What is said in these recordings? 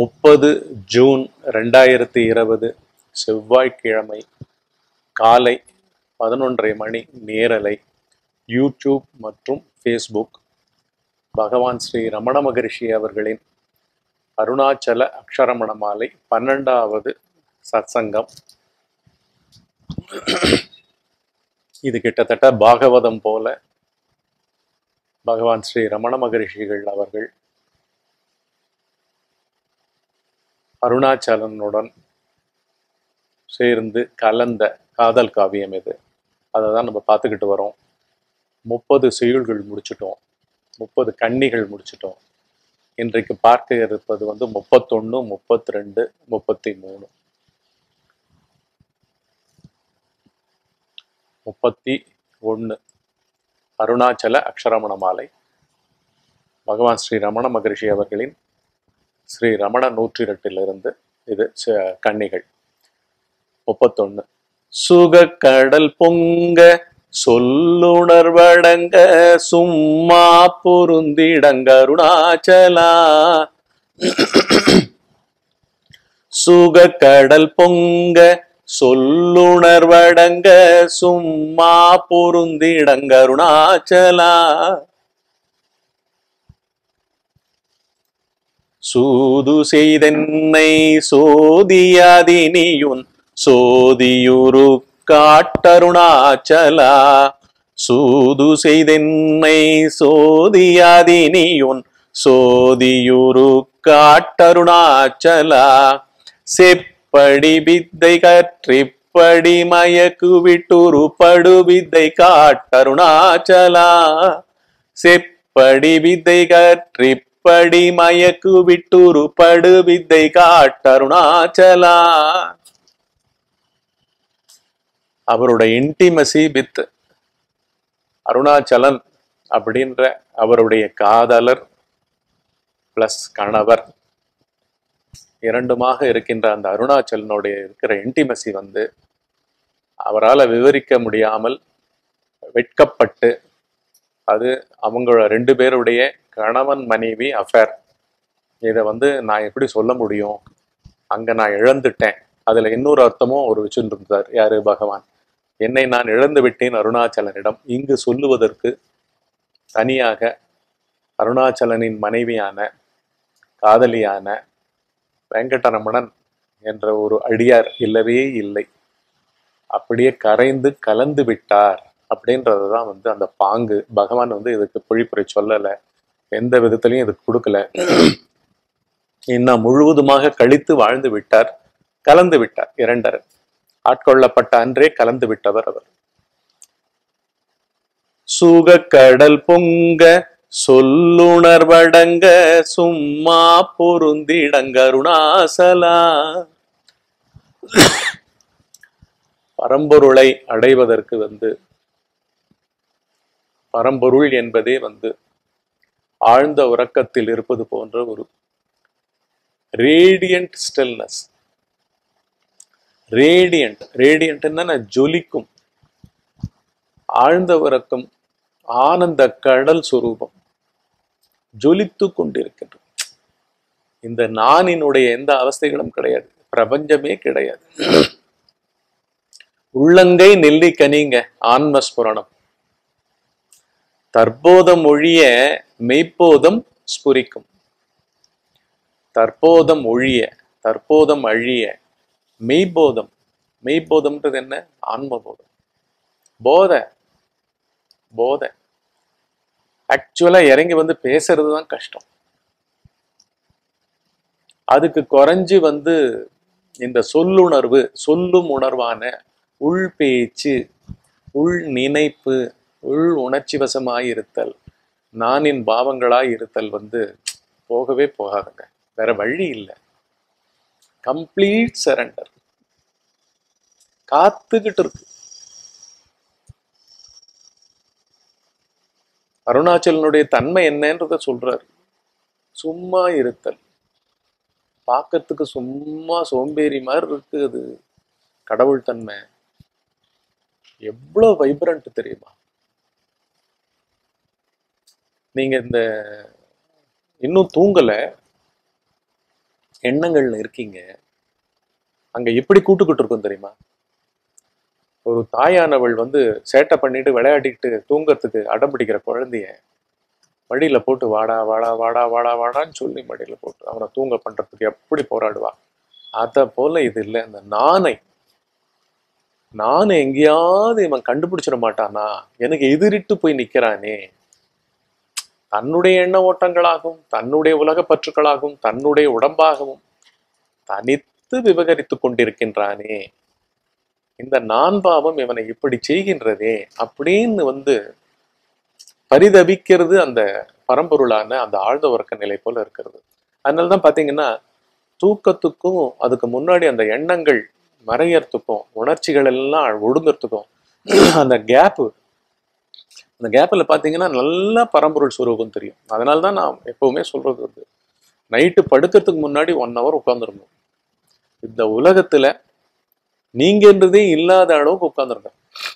முப்பது ஜூன் ரெண்டாயிரத்தி இருபது செவ்வாய்க்கிழமை காலை பதினொன்றரை மணி நேரலை யூடியூப் மற்றும் ஃபேஸ்புக் பகவான் ஸ்ரீ ரமண மகரிஷி அவர்களின் அருணாச்சல அக்ஷரமண மாலை பன்னெண்டாவது சத்சங்கம் இது கிட்டத்தட்ட பாகவதம் போல பகவான் ஸ்ரீ ரமண மகரிஷிகள் அவர்கள் அருணாச்சலனுடன் சேர்ந்து கலந்த காதல் காவியம் இது அதை தான் நம்ம பார்த்துக்கிட்டு வரோம் முப்பது செய்யுள்கள் முடிச்சிட்டோம் முப்பது கன்னிகள் முடிச்சிட்டோம் இன்றைக்கு பார்க்க இருப்பது வந்து முப்பத்தொன்று முப்பத்தி ரெண்டு முப்பத்தி மூணு முப்பத்தி ஒன்று அருணாச்சல அக்ஷரமண மாலை பகவான் ஸ்ரீ ரமண மகரிஷி அவர்களின் ஸ்ரீ ரமண நூற்றி ரெட்டிலிருந்து இது ச- கன்னிகள் முப்பத்தொன்னு சுக கடல் பொங்க சொல்லுணர்வடங்க சும்மா பொருந்திடங்க அருணாச்சலா சுக கடல் பொங்க சொல்லுணர்வடங்க சும்மா பொருந்திடங்க அருணாச்சலா சூது செய்தென்னை சோதியாதினியுன் சோதியுரு காட்டருணாச்சலா சூது செய்தென்னை சோதியாதினியுன் சோதியுரு காட்டருணாச்சலா செப்படி வித்தை கற்றிப்படி மயக்கு விட்டுரு படு வித்தை காட்டருணாச்சலா செப்படி வித்தை கற்றிப்படி மயக்கு விட்டுரு படு வித்தை காட்டருணாச்சலா அவருடைய இன்டிமசி வித் அருணாச்சலன் அப்படின்ற அவருடைய காதலர் பிளஸ் கணவர் இரண்டுமாக இருக்கின்ற அந்த அருணாச்சலனுடைய இருக்கிற இன்டிமசி வந்து அவரால் விவரிக்க முடியாமல் வெட்கப்பட்டு அது அவங்க ரெண்டு பேருடைய கணவன் மனைவி அஃபேர் இதை வந்து நான் எப்படி சொல்ல முடியும் அங்க நான் இழந்துட்டேன் அதுல இன்னொரு அர்த்தமும் ஒரு வச்சுட்டு இருந்தார் யாரு பகவான் என்னை நான் இழந்து விட்டேன் அருணாச்சலனிடம் இங்கு சொல்லுவதற்கு தனியாக அருணாச்சலனின் மனைவியான காதலியான வெங்கடரமணன் என்ற ஒரு அடியார் இல்லவே இல்லை அப்படியே கரைந்து கலந்து விட்டார் அப்படின்றது தான் வந்து அந்த பாங்கு பகவான் வந்து இதுக்கு பொழிப்புரை சொல்லலை எந்த விதத்திலையும் இதுக்கு கொடுக்கல இன்னும் முழுவதுமாக கழித்து வாழ்ந்து விட்டார் கலந்து விட்டார் இரண்டர் ஆட்கொள்ளப்பட்ட அன்றே கலந்து விட்டவர் அவர் சுக கடல் பொங்க சொல்லுணர்வடங்க சும்மா பொருந்திடங்க அருணாசலா பரம்பொருளை அடைவதற்கு வந்து பரம்பொருள் என்பதே வந்து ஆழ்ந்த உறக்கத்தில் இருப்பது போன்ற ஒரு ரேடியன்ட் ஸ்டில்னஸ் ரேடியன்ட் ரேடியன்ட்னா ஜொலிக்கும் ஆழ்ந்த உறக்கம் ஆனந்த கடல் சுரூபம் ஜொலித்து கொண்டிருக்கின்றது இந்த நானினுடைய எந்த அவஸ்தைகளும் கிடையாது பிரபஞ்சமே கிடையாது உள்ளங்கை நெல்லிக்கனிங்க ஆன்மஸ்புரணம் தற்போதம் ஒழிய மெய்ப்போதம் ஸ்புரிக்கும் தற்போதம் ஒழிய தற்போதம் அழிய மெய்போதம் மெய்போதம்ன்றது என்ன ஆன்மபோதம் போதை போதை ஆக்சுவலா இறங்கி வந்து பேசுறது தான் கஷ்டம் அதுக்கு குறைஞ்சு வந்து இந்த சொல்லுணர்வு சொல்லும் உணர்வான உள் பேச்சு உள் நினைப்பு உள் உணர்ச்சி வசமாய் இருத்தல் நானின் பாவங்களாய் இருத்தல் வந்து போகவே போகாதுங்க வேற வழி இல்லை கம்ப்ளீட் சரண்டர் காத்துக்கிட்டு இருக்கு அருணாச்சலனுடைய தன்மை என்னன்றத சொல்றாரு சும்மா இருத்தல் பார்க்கறதுக்கு சும்மா சோம்பேறி மாதிரி இருக்கு அது கடவுள் தன்மை எவ்வளவு வைப்ரண்ட் தெரியுமா நீங்க இந்த இன்னும் தூங்கல எண்ணங்கள்ல இருக்கீங்க அங்க எப்படி கூட்டுக்கிட்டு இருக்கும் தெரியுமா ஒரு தாயானவள் வந்து சேட்டை பண்ணிட்டு விளையாடிட்டு தூங்கறதுக்கு அடம் பிடிக்கிற குழந்தைய மடியில போட்டு வாடா வாடா வாடா வாடா வாடான்னு சொல்லி மடியில போட்டு அவனை தூங்க பண்றதுக்கு எப்படி போராடுவா அத போல இது இல்லை இந்த நானை நானை எங்கேயாவது இவன் கண்டுபிடிச்சிட மாட்டானா எனக்கு எதிரிட்டு போய் நிக்கிறானே தன்னுடைய எண்ண ஓட்டங்களாகவும் தன்னுடைய உலக பற்றுக்களாகவும் தன்னுடைய உடம்பாகவும் தனித்து விவகரித்து கொண்டிருக்கின்றானே இந்த நான்பாவம் இவனை இப்படி செய்கின்றதே அப்படின்னு வந்து பரிதவிக்கிறது அந்த பரம்பொருளான அந்த ஆழ்ந்த உறக்க நிலை போல இருக்கிறது அதனாலதான் பாத்தீங்கன்னா தூக்கத்துக்கும் அதுக்கு முன்னாடி அந்த எண்ணங்கள் மறையறதுக்கும் உணர்ச்சிகள் எல்லாம் ஒடுங்கறதுக்கும் அந்த கேப்பு அந்த கேப்பில் பார்த்தீங்கன்னா நல்லா பரம்பொருள் சுரூபம் தெரியும் அதனால தான் நான் எப்பவுமே சொல்றது வந்து நைட்டு படுக்கிறதுக்கு முன்னாடி ஒன் ஹவர் உட்காந்துருந்தோம் இந்த உலகத்துல நீங்கன்றதே இல்லாத அளவுக்கு உட்காந்துருங்க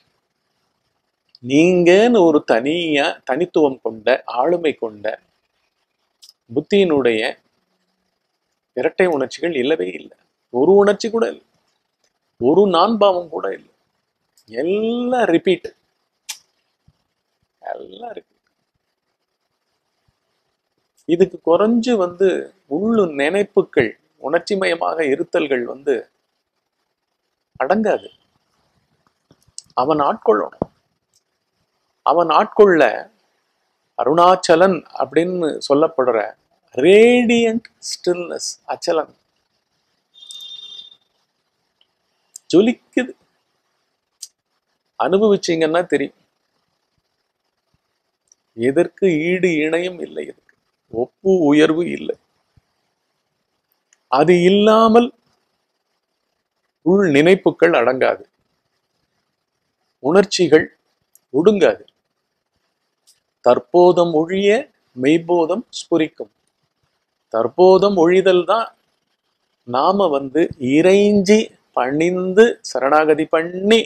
நீங்கன்னு ஒரு தனியா தனித்துவம் கொண்ட ஆளுமை கொண்ட புத்தியினுடைய இரட்டை உணர்ச்சிகள் இல்லவே இல்லை ஒரு உணர்ச்சி கூட இல்லை ஒரு நான்பாவம் கூட இல்லை எல்லாம் ரிப்பீட் எல்லாம் ரிப்பீட் இதுக்கு குறைஞ்சு வந்து உள்ளு நினைப்புகள் உணர்ச்சிமயமாக இருத்தல்கள் வந்து அடங்காது அவன் ஆட்கொள்ளணும் அவன் ஆட்கொள்ள அருணாச்சலன் அப்படின்னு சொல்லப்படுற ரேடியன்ட் ஸ்டில்னஸ் அச்சலன் ஜொலிக்குது அனுபவிச்சீங்கன்னா தெரியும் எதற்கு ஈடு இணையும் இல்லை இதுக்கு ஒப்பு உயர்வு இல்லை அது இல்லாமல் உள் நினைப்புகள் அடங்காது உணர்ச்சிகள் ஒடுங்காது தற்போதம் ஒழிய மெய்போதம் ஸ்புரிக்கும் தற்போதம் ஒழிதல் தான் நாம வந்து இறைஞ்சி பணிந்து சரணாகதி பண்ணி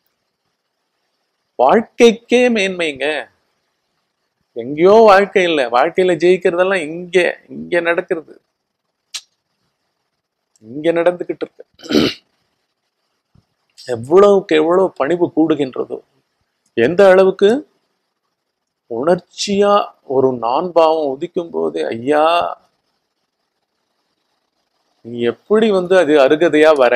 வாழ்க்கைக்கே மேன்மைங்க எங்கேயோ வாழ்க்கை இல்லை வாழ்க்கையில ஜெயிக்கிறதெல்லாம் இங்க இங்க நடக்கிறது இங்க நடந்துகிட்டு இருக்கு எவ்வளவுக்கு எவ்வளவு பணிவு கூடுகின்றதோ எந்த அளவுக்கு உணர்ச்சியா ஒரு நான்பாவம் உதிக்கும் போது ஐயா நீ எப்படி வந்து அது அருகதையா வர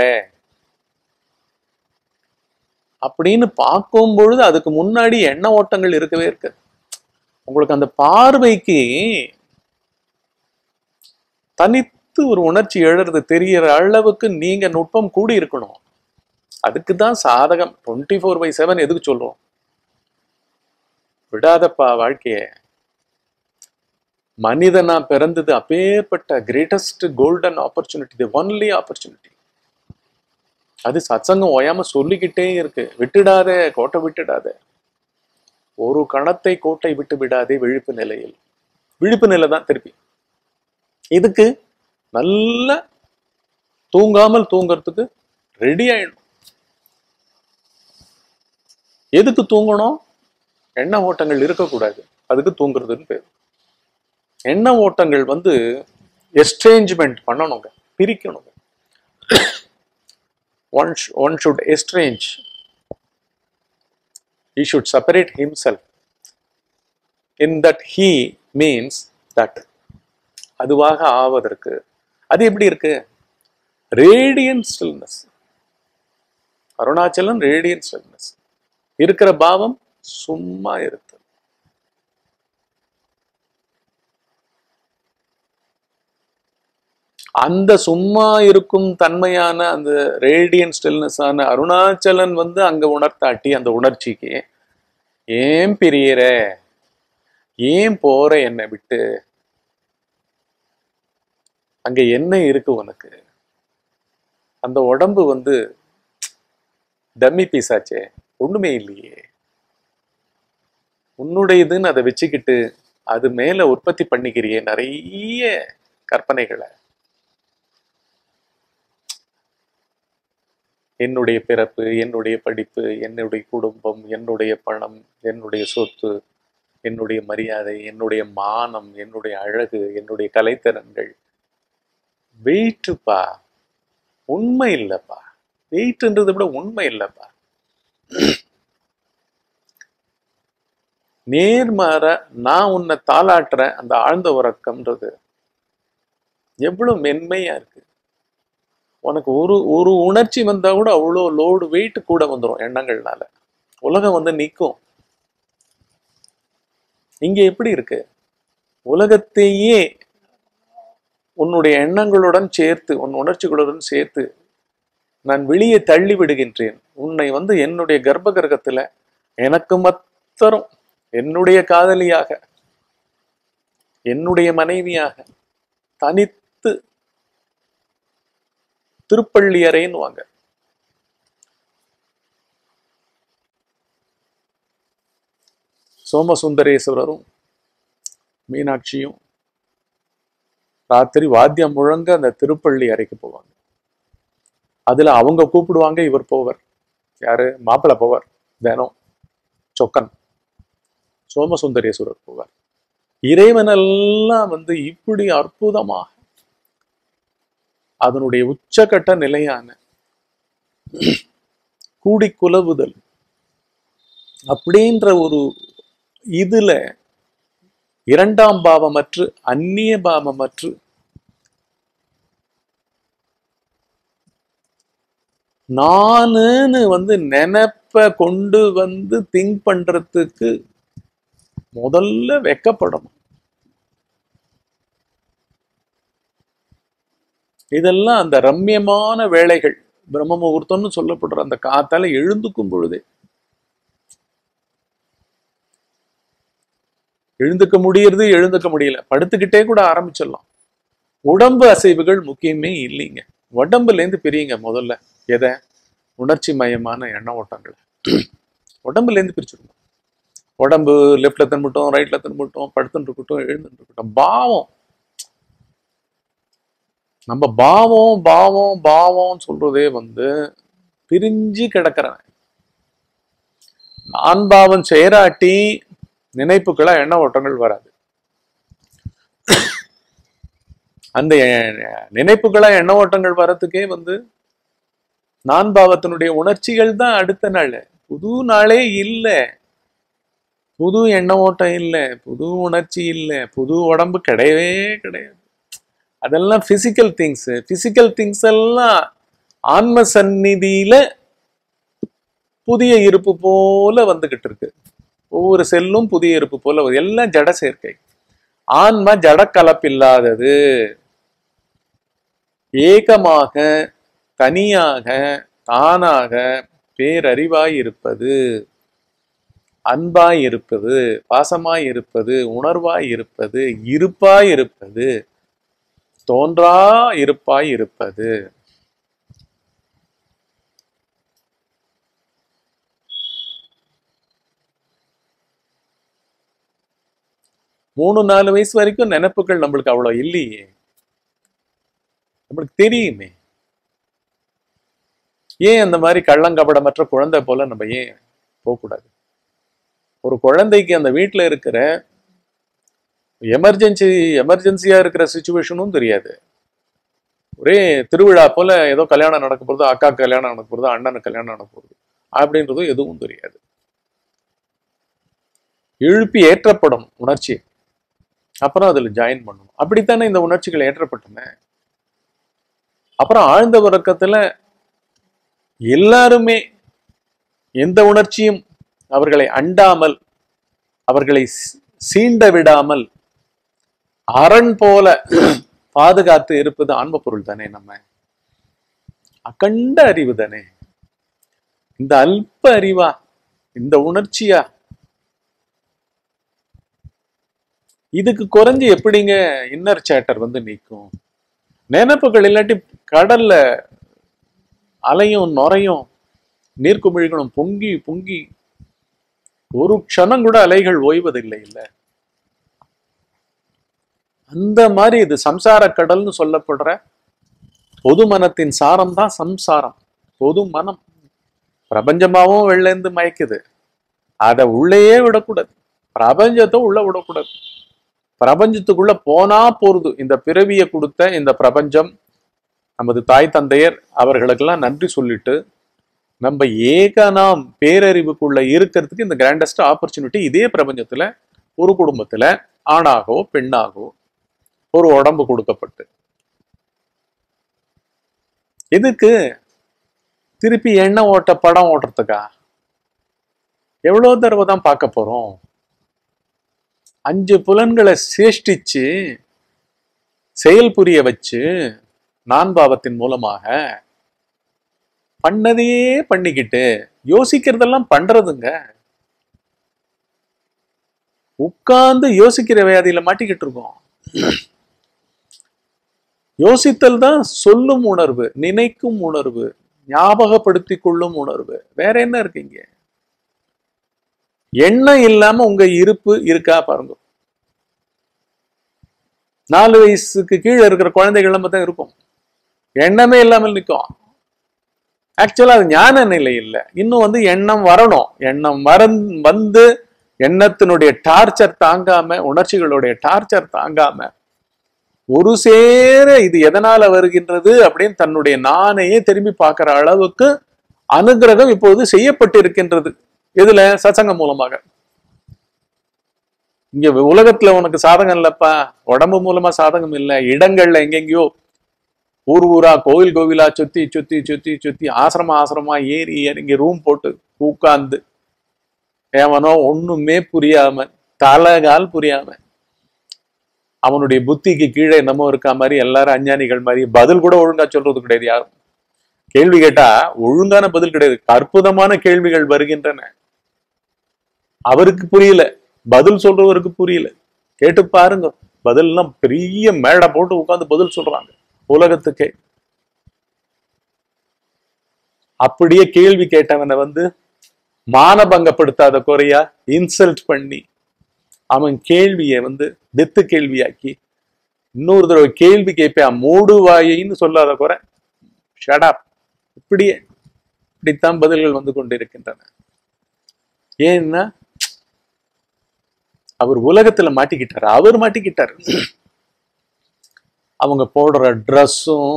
அப்படின்னு பார்க்கும் பொழுது அதுக்கு முன்னாடி எண்ண ஓட்டங்கள் இருக்கவே இருக்கு உங்களுக்கு அந்த பார்வைக்கு தனித்து ஒரு உணர்ச்சி எழுறது தெரியற அளவுக்கு நீங்க நுட்பம் கூடி இருக்கணும் அதுக்கு தான் சாதகம் டுவெண்ட்டி ஃபோர் பை செவன் எதுக்கு சொல்றோம் விடாதப்பா வாழ்க்கைய மனிதனா பிறந்தது அப்பேற்பட்ட greatest golden opportunity the only opportunity அது சத்சங்கம் ஓயாம சொல்லிக்கிட்டே இருக்கு விட்டுடாத கோட்டை விட்டுடாத ஒரு கணத்தை கோட்டை விட்டு விடாதே விழிப்பு நிலையில் விழிப்பு நிலை தான் திருப்பி இதுக்கு நல்ல தூங்காமல் தூங்குறதுக்கு ரெடி ஆயிடும் எதுக்கு தூங்கணும் எண்ண ஓட்டங்கள் இருக்கக்கூடாது அதுக்கு தூங்குறதுன்னு பேர் எண்ண ஓட்டங்கள் வந்து எஸ்ட்ரேஞ்ச்மெண்ட் பண்ணணுங்க பிரிக்கணுங்க one one should estrange he should separate himself in that he means that அதுவாக ஆவதற்கு அது எப்படி இருக்கு radiant stillness Arunachalam radiant stillness இருக்கிற பாவம் சும்மா இருக்கு அந்த சும்மா இருக்கும் தன்மையான அந்த ரேடியன் ஸ்டில்னஸ் ஆன அருணாச்சலன் வந்து அங்க உணர்த்தாட்டி அந்த உணர்ச்சிக்கு ஏன் பிரியற ஏன் போற என்னை விட்டு அங்க என்ன இருக்கு உனக்கு அந்த உடம்பு வந்து டம்மி பீஸாச்சே ஒண்ணுமே இல்லையே உன்னுடையதுன்னு அதை வச்சுக்கிட்டு அது மேல உற்பத்தி பண்ணிக்கிறியே நிறைய கற்பனைகளை என்னுடைய பிறப்பு என்னுடைய படிப்பு என்னுடைய குடும்பம் என்னுடைய பணம் என்னுடைய சொத்து என்னுடைய மரியாதை என்னுடைய மானம் என்னுடைய அழகு என்னுடைய கலைத்திறன்கள் வெயிட்டுப்பா உண்மை இல்லப்பா வெயிட்ன்றதை விட உண்மை இல்லப்பா நேர்மாற நான் உன்னை தாளாட்டுறேன் அந்த ஆழ்ந்த உறக்கம்ன்றது எவ்வளவு மென்மையா இருக்கு உனக்கு ஒரு ஒரு உணர்ச்சி வந்தா கூட அவ்வளோ லோடு வெயிட் கூட வந்துடும் எண்ணங்கள்னால உலகம் வந்து நிற்கும் இங்க எப்படி இருக்கு உலகத்தையே உன்னுடைய எண்ணங்களுடன் சேர்த்து உன் உணர்ச்சிகளுடன் சேர்த்து நான் வெளியே தள்ளி விடுகின்றேன் உன்னை வந்து என்னுடைய கர்ப்ப கிரகத்துல எனக்கு மாத்திரம் என்னுடைய காதலியாக என்னுடைய மனைவியாக தனித்து திருப்பள்ளி அறைன்னுவாங்க சோமசுந்தரேஸ்வரரும் மீனாட்சியும் ராத்திரி வாத்தியம் முழங்க அந்த திருப்பள்ளி அறைக்கு போவாங்க அதுல அவங்க கூப்பிடுவாங்க இவர் போவர் யாரு மாப்பிள்ளை போவார் தினம் சொக்கன் சோமசுந்தரேஸ்வரர் போவார் இறைவனெல்லாம் வந்து இப்படி அற்புதமாக அதனுடைய உச்சகட்ட நிலையான கூடி குலவுதல் அப்படின்ற ஒரு இதுல இரண்டாம் பாவமற்று அந்நிய பாவமற்று நானுன்னு வந்து நினைப்ப கொண்டு வந்து திங்க் பண்றதுக்கு முதல்ல வெக்கப்படணும் இதெல்லாம் அந்த ரம்யமான வேலைகள் பிரம்ம முகூர்த்தம்னு சொல்லப்படுற அந்த காத்தால எழுந்துக்கும் பொழுதே எழுந்துக்க முடியறது எழுந்துக்க முடியல படுத்துக்கிட்டே கூட ஆரம்பிச்சிடலாம் உடம்பு அசைவுகள் முக்கியமே இல்லைங்க உடம்புல இருந்து பிரியுங்க முதல்ல எதை உணர்ச்சி மயமான எண்ண ஓட்டங்களை உடம்புல இருந்து பிரிச்சிருங்க உடம்பு லெஃப்ட்ல தன்மட்டும் ரைட்ல தன்மட்டும் படுத்துட்டு இருக்கட்டும் எழுந்துட்டு இருக்கட்டும் பாவம் நம்ம பாவம் பாவம் பாவம் சொல்றதே வந்து பிரிஞ்சு கிடக்கிறவன் நான் பாவம் செயராட்டி நினைப்புகளா எண்ண ஓட்டங்கள் வராது அந்த நினைப்புகளா எண்ண ஓட்டங்கள் வர்றதுக்கே வந்து நான் பாவத்தினுடைய உணர்ச்சிகள் தான் அடுத்த நாள் புது நாளே இல்லை புது எண்ண ஓட்டம் இல்லை புது உணர்ச்சி இல்லை புது உடம்பு கிடையவே கிடையாது அதெல்லாம் பிசிக்கல் திங்ஸ் பிசிக்கல் திங்ஸ் எல்லாம் ஆன்ம சந்நிதியில புதிய இருப்பு போல வந்துகிட்டு இருக்கு ஒவ்வொரு செல்லும் புதிய இருப்பு போல வருது. எல்லாம் ஜட சேர்க்கை ஆன்ம ஜட கலப்பில்லாதது ஏகமாக தனியாக தானாக பேரறிவாய் இருப்பது அன்பாய் இருப்பது பாசமாய் இருப்பது உணர்வாய் இருப்பது இருப்பாய் இருப்பது தோன்றா இருப்பாய் இருப்பது மூணு நாலு வயசு வரைக்கும் நினைப்புகள் நம்மளுக்கு அவ்வளவு இல்லையே நம்மளுக்கு தெரியுமே ஏன் அந்த மாதிரி கள்ளங்கபடமற்ற குழந்தை போல நம்ம ஏன் போகக்கூடாது ஒரு குழந்தைக்கு அந்த வீட்டில் இருக்கிற எமர்ஜென்சி எமர்ஜென்சியா இருக்கிற சுச்சுவேஷனும் தெரியாது ஒரே திருவிழா போல ஏதோ கல்யாணம் நடக்க போறது அக்கா கல்யாணம் நடக்க போறது அண்ணனுக்கு கல்யாணம் நடக்க போறது அப்படின்றதும் எதுவும் தெரியாது இழுப்பி ஏற்றப்படும் உணர்ச்சி அப்புறம் அதுல ஜாயின் பண்ணணும் அப்படித்தானே இந்த உணர்ச்சிகள் ஏற்றப்பட்டன அப்புறம் ஆழ்ந்த உறக்கத்துல எல்லாருமே எந்த உணர்ச்சியும் அவர்களை அண்டாமல் அவர்களை சீ- சீண்ட விடாமல் அரண் போல பாதுகாத்து இருப்பது ஆன்ம பொருள் தானே நம்ம அகண்ட அறிவு தானே இந்த அல்ப அறிவா இந்த உணர்ச்சியா இதுக்கு குறைஞ்சு எப்படிங்க இன்னர் சேட்டர் வந்து நிற்கும் நினைப்புகள் இல்லாட்டி கடல்ல அலையும் நுரையும் நீர்க்குமிழிகளும் பொங்கி பொங்கி ஒரு க்ஷணம் கூட அலைகள் ஓய்வதில்லை இல்ல அந்த மாதிரி இது சம்சார கடல்னு சொல்லப்படுற பொது மனத்தின் சாரம் தான் சம்சாரம் பொது மனம் பிரபஞ்சமாவும் வெளிலேருந்து மயக்குது அதை உள்ளேயே விடக்கூடாது பிரபஞ்சத்தை உள்ள விடக்கூடாது பிரபஞ்சத்துக்குள்ள போனா போறது இந்த பிறவியை கொடுத்த இந்த பிரபஞ்சம் நமது தாய் தந்தையர் அவர்களுக்கெல்லாம் நன்றி சொல்லிட்டு நம்ம ஏகனாம் பேரறிவுக்குள்ள இருக்கிறதுக்கு இந்த கிராண்டஸ்ட் ஆப்பர்ச்சுனிட்டி இதே பிரபஞ்சத்துல ஒரு குடும்பத்துல ஆணாகவோ பெண்ணாகவோ ஒரு உடம்பு கொடுக்கப்பட்டு எதுக்கு திருப்பி எண்ணெய் ஓட்ட படம் ஓட்டுறதுக்கா எவ்வளவு தடவை தான் பார்க்க போறோம் அஞ்சு புலன்களை சேஷ்டிச்சு செயல் புரிய வச்சு நான்பாவத்தின் மூலமாக பண்ணதையே பண்ணிக்கிட்டு யோசிக்கிறதெல்லாம் பண்றதுங்க உட்கார்ந்து யோசிக்கிற வியாதியில மாட்டிக்கிட்டு இருக்கோம் யோசித்தல் தான் சொல்லும் உணர்வு நினைக்கும் உணர்வு ஞாபகப்படுத்திக் கொள்ளும் உணர்வு வேற என்ன இருக்கீங்க எண்ணம் இல்லாம உங்க இருப்பு இருக்கா பாருங்க நாலு வயசுக்கு கீழே இருக்கிற குழந்தைகள் நம்ம தான் இருக்கும் எண்ணமே இல்லாமல் நிற்கும் ஆக்சுவலா அது ஞான நிலை இல்லை இன்னும் வந்து எண்ணம் வரணும் எண்ணம் வரந் வந்து எண்ணத்தினுடைய டார்ச்சர் தாங்காம உணர்ச்சிகளுடைய டார்ச்சர் தாங்காம ஒரு சேர இது எதனால வருகின்றது அப்படின்னு தன்னுடைய நானையே திரும்பி பார்க்கிற அளவுக்கு அனுகிரகம் இப்பொழுது செய்யப்பட்டிருக்கின்றது இதுல சத்சங்கம் மூலமாக இங்க உலகத்துல உனக்கு சாதகம் இல்லப்பா உடம்பு மூலமா சாதகம் இல்லை இடங்கள்ல எங்கெங்கயோ ஊர் ஊரா கோவில் கோவிலா சுத்தி சுத்தி சுத்தி சுத்தி ஆசிரம ஆசிரமா ஏறி இறங்கி ரூம் போட்டு உட்கார்ந்து ஏவனோ ஒண்ணுமே புரியாம தலகால் புரியாம அவனுடைய புத்திக்கு கீழே என்னமோ இருக்கா மாதிரி எல்லாரும் அஞ்ஞானிகள் மாதிரி பதில் கூட ஒழுங்கா சொல்றது கிடையாது யாரும் கேள்வி கேட்டா ஒழுங்கான பதில் கிடையாது அற்புதமான கேள்விகள் வருகின்றன அவருக்கு புரியல பதில் சொல்றவருக்கு புரியல கேட்டு பாருங்க பதில்லாம் பெரிய மேடை போட்டு உட்கார்ந்து பதில் சொல்றாங்க உலகத்துக்கே அப்படியே கேள்வி கேட்டவனை வந்து மானபங்கப்படுத்தாத குறையா இன்சல்ட் பண்ணி அவன் கேள்வியை வந்து வெத்து கேள்வியாக்கி இன்னொரு தடவை கேள்வி கேட்பேன் மூடு வாயின்னு சொல்லாத குறை ஷடாப் இப்படியே இப்படித்தான் பதில்கள் வந்து கொண்டிருக்கின்றன ஏன்னா அவர் உலகத்துல மாட்டிக்கிட்டாரு அவர் மாட்டிக்கிட்டாரு அவங்க போடுற ட்ரெஸ்ஸும்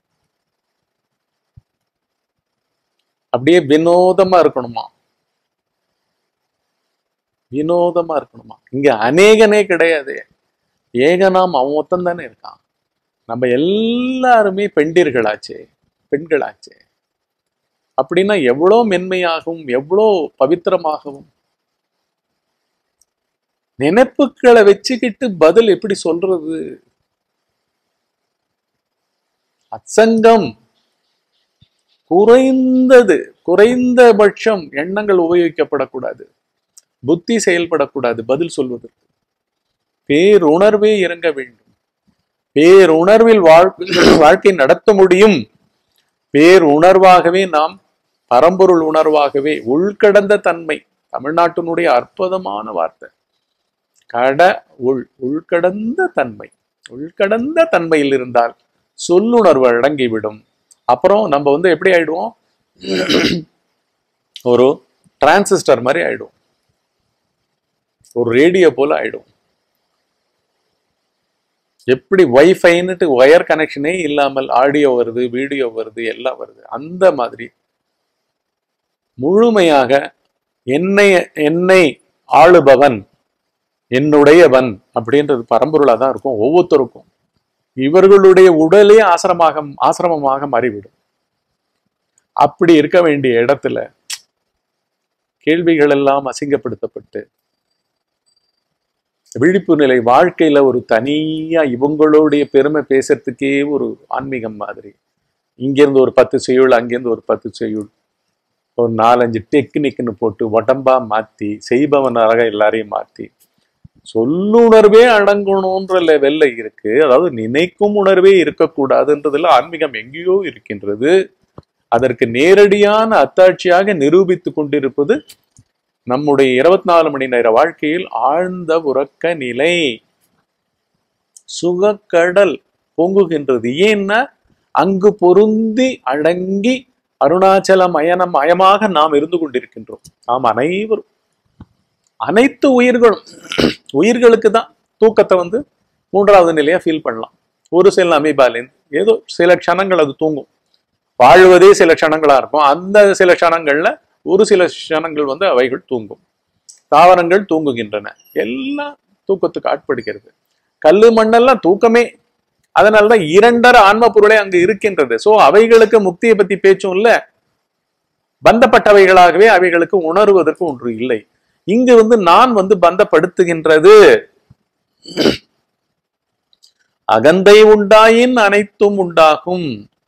அப்படியே வினோதமா இருக்கணுமா வினோதமா இருக்கணுமா இங்க அநேகனே கிடையாது ஏகனாம் அவன் மொத்தம் தானே இருக்கான் நம்ம எல்லாருமே பெண்டிர்களாச்சே பெண்களாச்சே அப்படின்னா எவ்வளோ மென்மையாகவும் எவ்வளோ பவித்திரமாகவும் நினைப்புகளை வச்சுக்கிட்டு பதில் எப்படி சொல்றது அச்சங்கம் குறைந்தது குறைந்தபட்சம் எண்ணங்கள் உபயோகிக்கப்படக்கூடாது புத்தி செயல்படக்கூடாது பதில் சொல்வதற்கு பேருணர்வே இறங்க வேண்டும் பேருணர்வில் வாழ்க்கை வாழ்க்கை நடத்த முடியும் பேருணர்வாகவே நாம் பரம்பொருள் உணர்வாகவே உள்கடந்த தன்மை தமிழ்நாட்டினுடைய அற்புதமான வார்த்தை கட உள் உள்கடந்த தன்மை உள்கடந்த தன்மையில் இருந்தால் சொல்லுணர்வு அடங்கிவிடும் அப்புறம் நம்ம வந்து எப்படி ஆயிடுவோம் ஒரு டிரான்சிஸ்டர் மாதிரி ஆயிடும் ஒரு ரேடியோ போல ஆயிடும் எப்படி வைஃபைன்னுட்டு ஒயர் கனெக்ஷனே இல்லாமல் ஆடியோ வருது வீடியோ வருது எல்லாம் வருது அந்த மாதிரி முழுமையாக என்னை என்னை ஆளுபவன் என்னுடையவன் அப்படின்றது பரம்பொருளா தான் இருக்கும் ஒவ்வொருத்தருக்கும் இவர்களுடைய உடலே ஆசிரமாக ஆசிரமமாக மாறிவிடும் அப்படி இருக்க வேண்டிய இடத்துல கேள்விகள் எல்லாம் அசிங்கப்படுத்தப்பட்டு விழிப்பு நிலை வாழ்க்கையில ஒரு தனியா இவங்களுடைய பெருமை பேசுறதுக்கே ஒரு ஆன்மீகம் மாதிரி இங்கிருந்து ஒரு பத்து செய்யுள் அங்கிருந்து ஒரு பத்து செய்யுள் ஒரு நாலஞ்சு டெக்னிக்னு போட்டு உடம்பா மாத்தி செய்பவனாக எல்லாரையும் மாத்தி சொல்லுணர்வே அடங்கணுன்ற லெவல்ல இருக்கு அதாவது நினைக்கும் உணர்வே இருக்கக்கூடாதுன்றதுல ஆன்மீகம் எங்கேயோ இருக்கின்றது அதற்கு நேரடியான அத்தாட்சியாக நிரூபித்துக் கொண்டிருப்பது நம்முடைய இருபத்தி நாலு மணி நேர வாழ்க்கையில் ஆழ்ந்த உறக்க நிலை சுகக்கடல் பொங்குகின்றது ஏன்னா அங்கு பொருந்தி அடங்கி அருணாச்சல மயன மயமாக நாம் இருந்து கொண்டிருக்கின்றோம் நாம் அனைவரும் அனைத்து உயிர்களும் உயிர்களுக்கு தான் தூக்கத்தை வந்து மூன்றாவது நிலையா ஃபீல் பண்ணலாம் ஒரு சில அமீபாலேருந்து ஏதோ சில க்ஷணங்கள் அது தூங்கும் வாழ்வதே சில க்ஷணங்களா இருக்கும் அந்த சில க்ஷணங்கள்ல ஒரு சில க்ஷணங்கள் வந்து அவைகள் தூங்கும் தாவரங்கள் தூங்குகின்றன எல்லாம் தூக்கத்துக்கு ஆட்படுகிறது கல்லு மண்ணெல்லாம் தூக்கமே அதனாலதான் இரண்டர ஆன்ம பொருளே அங்கு இருக்கின்றது சோ அவைகளுக்கு முக்தியை பத்தி பேச்சும் இல்ல பந்தப்பட்டவைகளாகவே அவைகளுக்கு உணர்வதற்கு ஒன்று இல்லை இங்கு வந்து நான் வந்து பந்தப்படுத்துகின்றது அகந்தை உண்டாயின் அனைத்தும் உண்டாகும்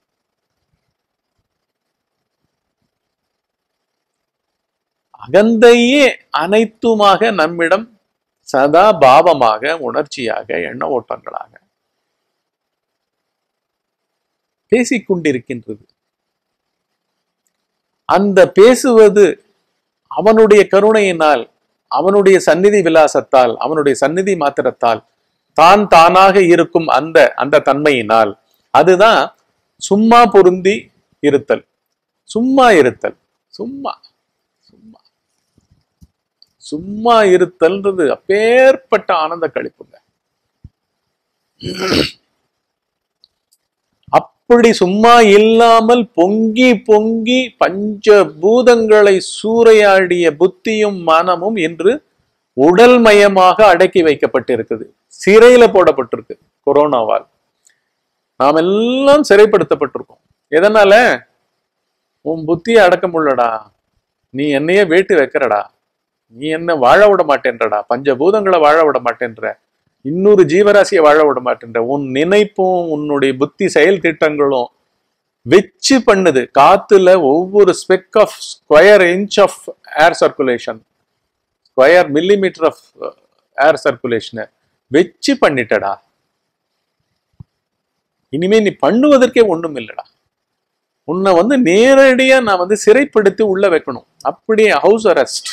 அகந்தையே அனைத்துமாக நம்மிடம் சதா பாவமாக உணர்ச்சியாக எண்ண ஓட்டங்களாக பேசிக்கொண்டிருக்கின்றது அந்த பேசுவது அவனுடைய கருணையினால் அவனுடைய சந்நிதி விலாசத்தால் அவனுடைய சந்நிதி மாத்திரத்தால் தான் தானாக இருக்கும் அந்த அந்த தன்மையினால் அதுதான் சும்மா பொருந்தி இருத்தல் சும்மா இருத்தல் சும்மா சும்மா சும்மா இருத்தல்ன்றது அப்பேற்பட்ட ஆனந்த கழிப்புங்க அப்படி சும்மா இல்லாமல் பொங்கி பொங்கி பஞ்ச பூதங்களை சூறையாடிய புத்தியும் மனமும் என்று உடல் மயமாக அடக்கி வைக்கப்பட்டிருக்குது சிறையில போடப்பட்டிருக்கு கொரோனாவால் நாம் எல்லாம் சிறைப்படுத்தப்பட்டிருக்கோம் எதனால உன் புத்தியை அடக்க முடியலடா நீ என்னையே வேட்டு வைக்கிறடா நீ என்ன வாழ விட மாட்டேன்றடா பஞ்சபூதங்களை வாழ விட மாட்டேன்ற இன்னொரு ஜீவராசியை வாழ விட மாட்டேன்ற உன் நினைப்பும் உன்னுடைய புத்தி செயல் திட்டங்களும் வச்சு பண்ணுது காத்துல ஒவ்வொரு spec of square inch of air circulation square millimetre of air சர்க்குலேஷனை வச்சு பண்ணிட்டடா இனிமே நீ பண்ணுவதற்கே ஒண்ணும் இல்லடா உன்னை வந்து நேரடியா நான் வந்து சிறைப்படுத்தி உள்ள வைக்கணும் அப்படியே ஹவுஸ் அரெஸ்ட்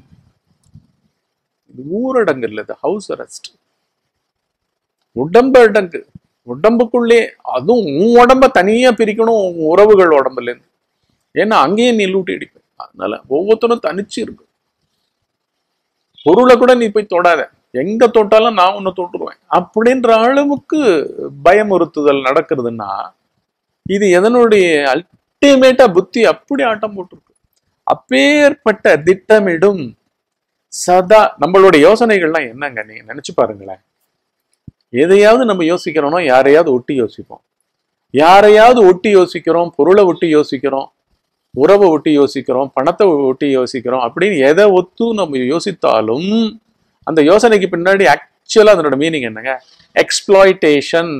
இது ஊரடங்கு இல்ல இது ஹவுஸ் அரெஸ்ட் உடம்பு அடங்கு உடம்புக்குள்ளே அதுவும் உன் உடம்ப தனியா பிரிக்கணும் உன் உறவுகள் உடம்புல இருந்து ஏன்னா அங்கேயே நீ லூட்டி அடிப்ப அதனால ஒவ்வொருத்தரும் தனிச்சு இருக்கு பொருளை கூட நீ போய் தொடாத எங்க தொட்டாலும் நான் உன்னை தொட்டுருவேன் அப்படின்ற அளவுக்கு பயமுறுத்துதல் நடக்கிறதுன்னா இது எதனுடைய அல்டிமேட்டா புத்தி அப்படி ஆட்டம் போட்டிருக்கு அப்பேற்பட்ட திட்டமிடும் சதா நம்மளுடைய யோசனைகள்லாம் என்னங்க நீங்க நினைச்சு பாருங்களேன் எதையாவது நம்ம யோசிக்கிறோம்னா யாரையாவது ஒட்டி யோசிப்போம் யாரையாவது ஒட்டி யோசிக்கிறோம் பொருளை ஒட்டி யோசிக்கிறோம் உறவை ஒட்டி யோசிக்கிறோம் பணத்தை ஒட்டி யோசிக்கிறோம் அப்படின்னு எதை ஒத்து நம்ம யோசித்தாலும் அந்த யோசனைக்கு பின்னாடி ஆக்சுவலா அதனோட மீனிங் என்னங்க எக்ஸ்ப்ளாய்டேஷன்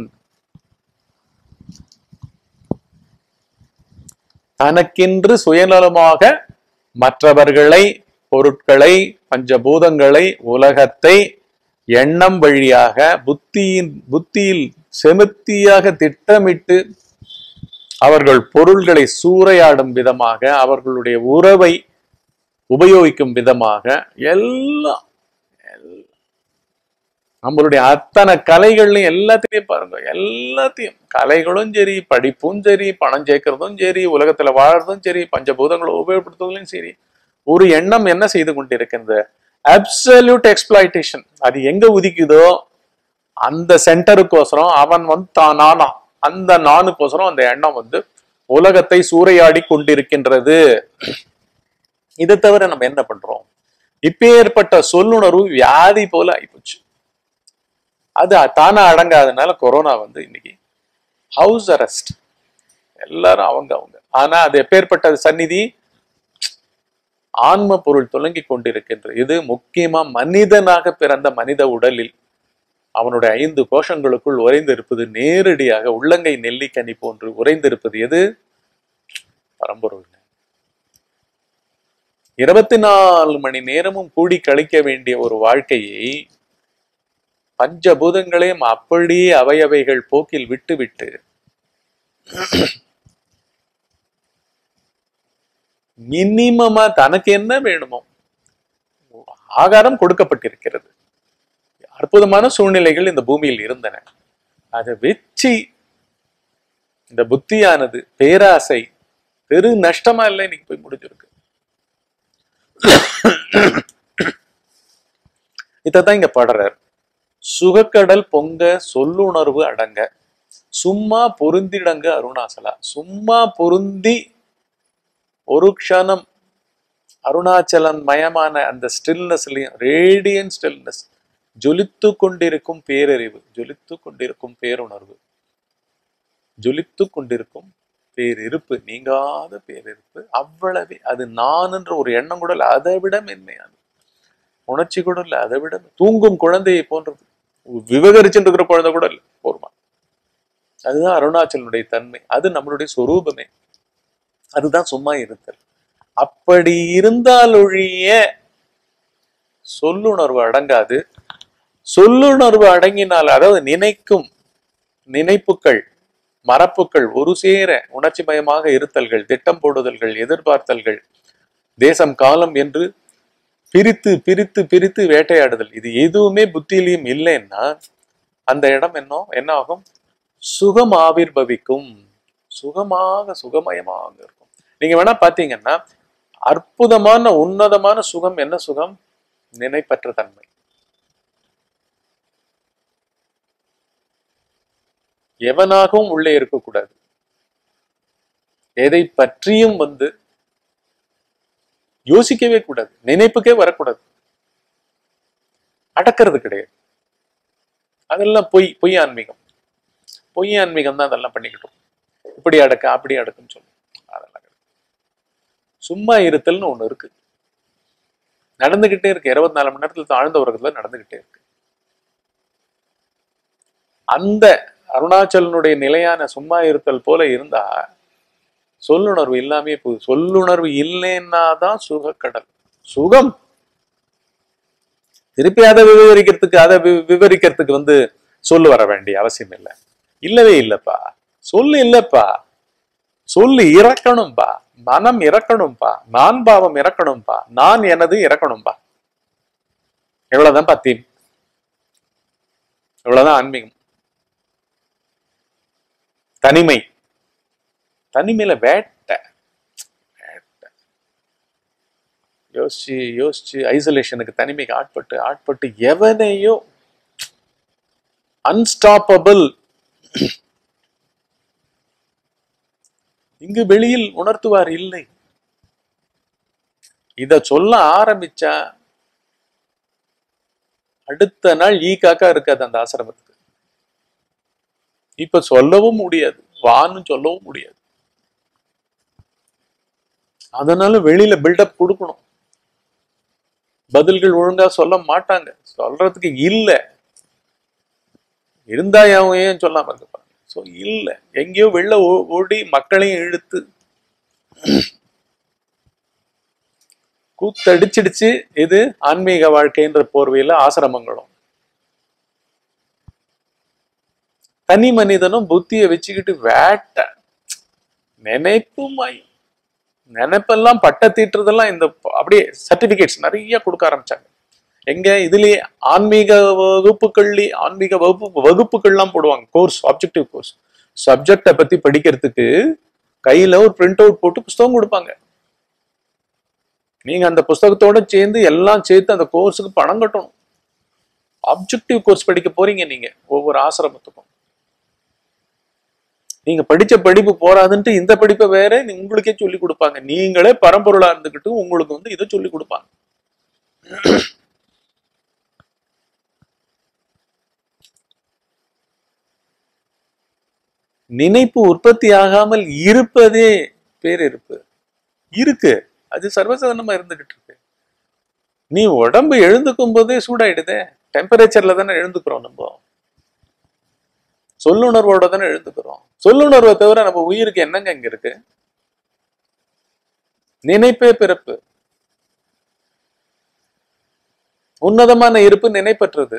தனக்கென்று சுயநலமாக மற்றவர்களை பொருட்களை பஞ்சபூதங்களை உலகத்தை எண்ணம் வழியாக புத்தியின் புத்தியில் செலுத்தியாக திட்டமிட்டு அவர்கள் பொருள்களை சூறையாடும் விதமாக அவர்களுடைய உறவை உபயோகிக்கும் விதமாக எல்லாம் எல்லாம் நம்மளுடைய அத்தனை கலைகள்லையும் எல்லாத்தையும் பாருங்க எல்லாத்தையும் கலைகளும் சரி படிப்பும் சரி பணம் சேர்க்கறதும் சரி உலகத்துல வாழறதும் சரி பஞ்சபூதங்களை உபயோகப்படுத்துவதும் சரி ஒரு எண்ணம் என்ன செய்து கொண்டிருக்கின்ற அப்சல்யூட் எக்ஸ்பிளாய்டேஷன் அது எங்க உதிக்குதோ அந்த சென்டருக்கோசரம் அவன் வந்து தான் நானா அந்த நானுக்கோசரம் அந்த எண்ணம் வந்து உலகத்தை சூறையாடி கொண்டிருக்கின்றது இதை தவிர நம்ம என்ன பண்றோம் இப்பேற்பட்ட சொல்லுணர்வு வியாதி போல ஆயிப்போச்சு அது தானா அடங்காதனால கொரோனா வந்து இன்னைக்கு ஹவுஸ் அரெஸ்ட் எல்லாரும் அவங்க அவங்க ஆனா அது எப்பேற்பட்ட சந்நிதி ஆன்ம பொருள் துலங்கி கொண்டிருக்கின்ற இது முக்கியமா மனிதனாக பிறந்த மனித உடலில் அவனுடைய ஐந்து கோஷங்களுக்குள் உறைந்திருப்பது நேரடியாக உள்ளங்கை நெல்லிக்கனி போன்று உறைந்திருப்பது எது பரம்பொருள் இருபத்தி நாலு மணி நேரமும் கூடி கழிக்க வேண்டிய ஒரு வாழ்க்கையை பஞ்சபூதங்களையும் அப்படியே அவையவைகள் போக்கில் விட்டுவிட்டு மினிமமா தனக்கு என்ன வேணுமோ ஆகாரம் கொடுக்கப்பட்டிருக்கிறது அற்புதமான சூழ்நிலைகள் இந்த பூமியில் இருந்தன அதை வச்சு இந்த புத்தியானது பேராசை பெரு நஷ்டமா இல்லை இன்னைக்கு போய் முடிஞ்சிருக்கு இதைத்தான் இங்க பாடுறார் சுகக்கடல் பொங்க சொல்லுணர்வு அடங்க சும்மா பொருந்திடங்க அருணாசலா சும்மா பொருந்தி ஒரு க்ஷணம் அருணாச்சலம் மயமான அந்த ஸ்டில்னஸ்லயும் ரேடியன் ஸ்டில்னஸ் ஜொலித்து கொண்டிருக்கும் பேரறிவு ஜொலித்து கொண்டிருக்கும் பேருணர்வு ஜொலித்து கொண்டிருக்கும் பேரிருப்பு நீங்காத பேரிருப்பு அவ்வளவே அது நான் என்ற ஒரு எண்ணம் கூட இல்லை அதை விட மென்மையானது உணர்ச்சி கூட இல்லை அதை விட தூங்கும் குழந்தையை போன்றது விவகரிச்சுட்டு இருக்கிற குழந்தை கூட இல்லை போருமா அதுதான் அருணாச்சலனுடைய தன்மை அது நம்மளுடைய சொரூபமே அதுதான் சும்மா இருத்தல் அப்படி இருந்தால் ஒழிய சொல்லுணர்வு அடங்காது சொல்லுணர்வு அடங்கினால் அதாவது நினைக்கும் நினைப்புகள் மரப்புகள் ஒரு சேர உணர்ச்சிமயமாக இருத்தல்கள் திட்டம் போடுதல்கள் எதிர்பார்த்தல்கள் தேசம் காலம் என்று பிரித்து பிரித்து பிரித்து வேட்டையாடுதல் இது எதுவுமே புத்தியிலையும் இல்லைன்னா அந்த இடம் என்ன என்ன ஆகும் சுகம் ஆவிர்பவிக்கும் சுகமாக சுகமயமாக இருக்கும் நீங்க வேணா பாத்தீங்கன்னா அற்புதமான உன்னதமான சுகம் என்ன சுகம் நினைப்பற்ற தன்மை எவனாகவும் உள்ளே இருக்கக்கூடாது எதை பற்றியும் வந்து யோசிக்கவே கூடாது நினைப்புக்கே வரக்கூடாது அடக்கிறது கிடையாது அதெல்லாம் பொய் பொய் ஆன்மீகம் பொய் ஆன்மீகம் தான் அதெல்லாம் பண்ணிக்கிட்டோம் இப்படி அடக்க அப்படி அடக்குன்னு சொல்லும் அதெல்லாம் கிடையாது. சும்மா இருத்தல்னு ஒண்ணு இருக்கு நடந்துகிட்டே இருக்கு இருபத்தி நாலு மணி நேரத்துல தாழ்ந்த உலகத்துல நடந்துகிட்டே இருக்கு அந்த அருணாச்சலனுடைய நிலையான சும்மா இருத்தல் போல இருந்தா சொல்லுணர்வு இல்லாமே போகுது சொல்லுணர்வு இல்லைன்னா தான் சுகக்கடல் சுகம் திருப்பி அதை விவரிக்கிறதுக்கு அதை வி- விவரிக்கிறதுக்கு வந்து சொல்லு வர வேண்டிய அவசியம் இல்லை இல்லவே இல்லப்பா சொல்லு இல்லப்பா சொல்லு இறக்கணும்பா மனம் இறக்கணும்பா நான் பாவம் இறக்கணும்பா நான் எனது இறக்கணும்பா எவ்வளவுதான் பத்தி இவ்வளவுதான் ஆன்மீகம் தனிமை தனிமையில வேட்டை வேட்டை யோசிச்சு யோசிச்சு ஐசோலேஷனுக்கு தனிமைக்கு ஆட்பட்டு ஆட்பட்டு எவனையோ அன்ஸ்டாப்பபிள் இங்கு வெளியில் உணர்த்துவார் இல்லை இத சொல்ல ஆரம்பிச்சா அடுத்த நாள் ஈ காக்கா இருக்காது அந்த ஆசிரமத்துக்கு இப்ப சொல்லவும் முடியாது வான்னு சொல்லவும் முடியாது அதனால வெளியில பில்டப் கொடுக்கணும் பதில்கள் ஒழுங்கா சொல்ல மாட்டாங்க சொல்றதுக்கு இல்ல இருந்தா அவன் ஏன் சொல்லாம இருப்பாங்க சோ இல்ல எங்கேயோ வெளில ஓ- ஓடி மக்களையும் இழுத்து கூத்தடிச்சிடுச்சு இது ஆன்மீக வாழ்க்கைன்ற போர்வையில ஆசிரமங்களும் தனி மனிதனும் புத்தியை வச்சுக்கிட்டு வேட்ட நினைப்புமாய் நினைப்பெல்லாம் பட்ட தீட்டுறதெல்லாம் இந்த ப- அப்படியே சர்டிபிகேட்ஸ் நிறைய கொடுக்க ஆரம்பிச்சாங்க எங்க இதுலயே ஆன்மீக வகுப்புகள்லயே ஆன்மீக வகுப்பு வகுப்புகள்லாம் போடுவாங்க கோர்ஸ் ஆப்ஜெக்டிவ் கோர்ஸ் சப்ஜெக்டை பத்தி படிக்கிறதுக்கு கையில ஒரு பிரிண்ட் அவுட் போட்டு புஸ்தகம் கொடுப்பாங்க நீங்க அந்த புஸ்தகத்தோட சேர்ந்து எல்லாம் சேர்த்து அந்த கோர்ஸுக்கு பணம் கட்டணும் ஆப்ஜெக்டிவ் கோர்ஸ் படிக்க போறீங்க நீங்க ஒவ்வொரு ஆசிரமத்துக்கும் நீங்க படிச்ச படிப்பு போறாதுன்ட்டு இந்த படிப்பை வேற நீ- உங்களுக்கே சொல்லி கொடுப்பாங்க நீங்களே பரம்பொருளா இருந்துகிட்டு உங்களுக்கு வந்து இதை சொல்லி கொடுப்பாங்க நினைப்பு உற்பத்தி ஆகாமல் இருப்பதே பேரிருப்பு இருக்கு அது சர்வசாதாரணமா இருந்துகிட்டு இருக்கு நீ உடம்பு எழுந்துக்கும் போதே சூடாயிடுதே டெம்பரேச்சர்ல தானே எழுந்துக்கிறோம் நம்ம சொல்லுணர்வோட தானே எழுந்துக்கிறோம் சொல்லுணர்வை தவிர நம்ம உயிருக்கு என்னங்க இங்க இருக்கு நினைப்பே பிறப்பு உன்னதமான இருப்பு நினைப்பற்றது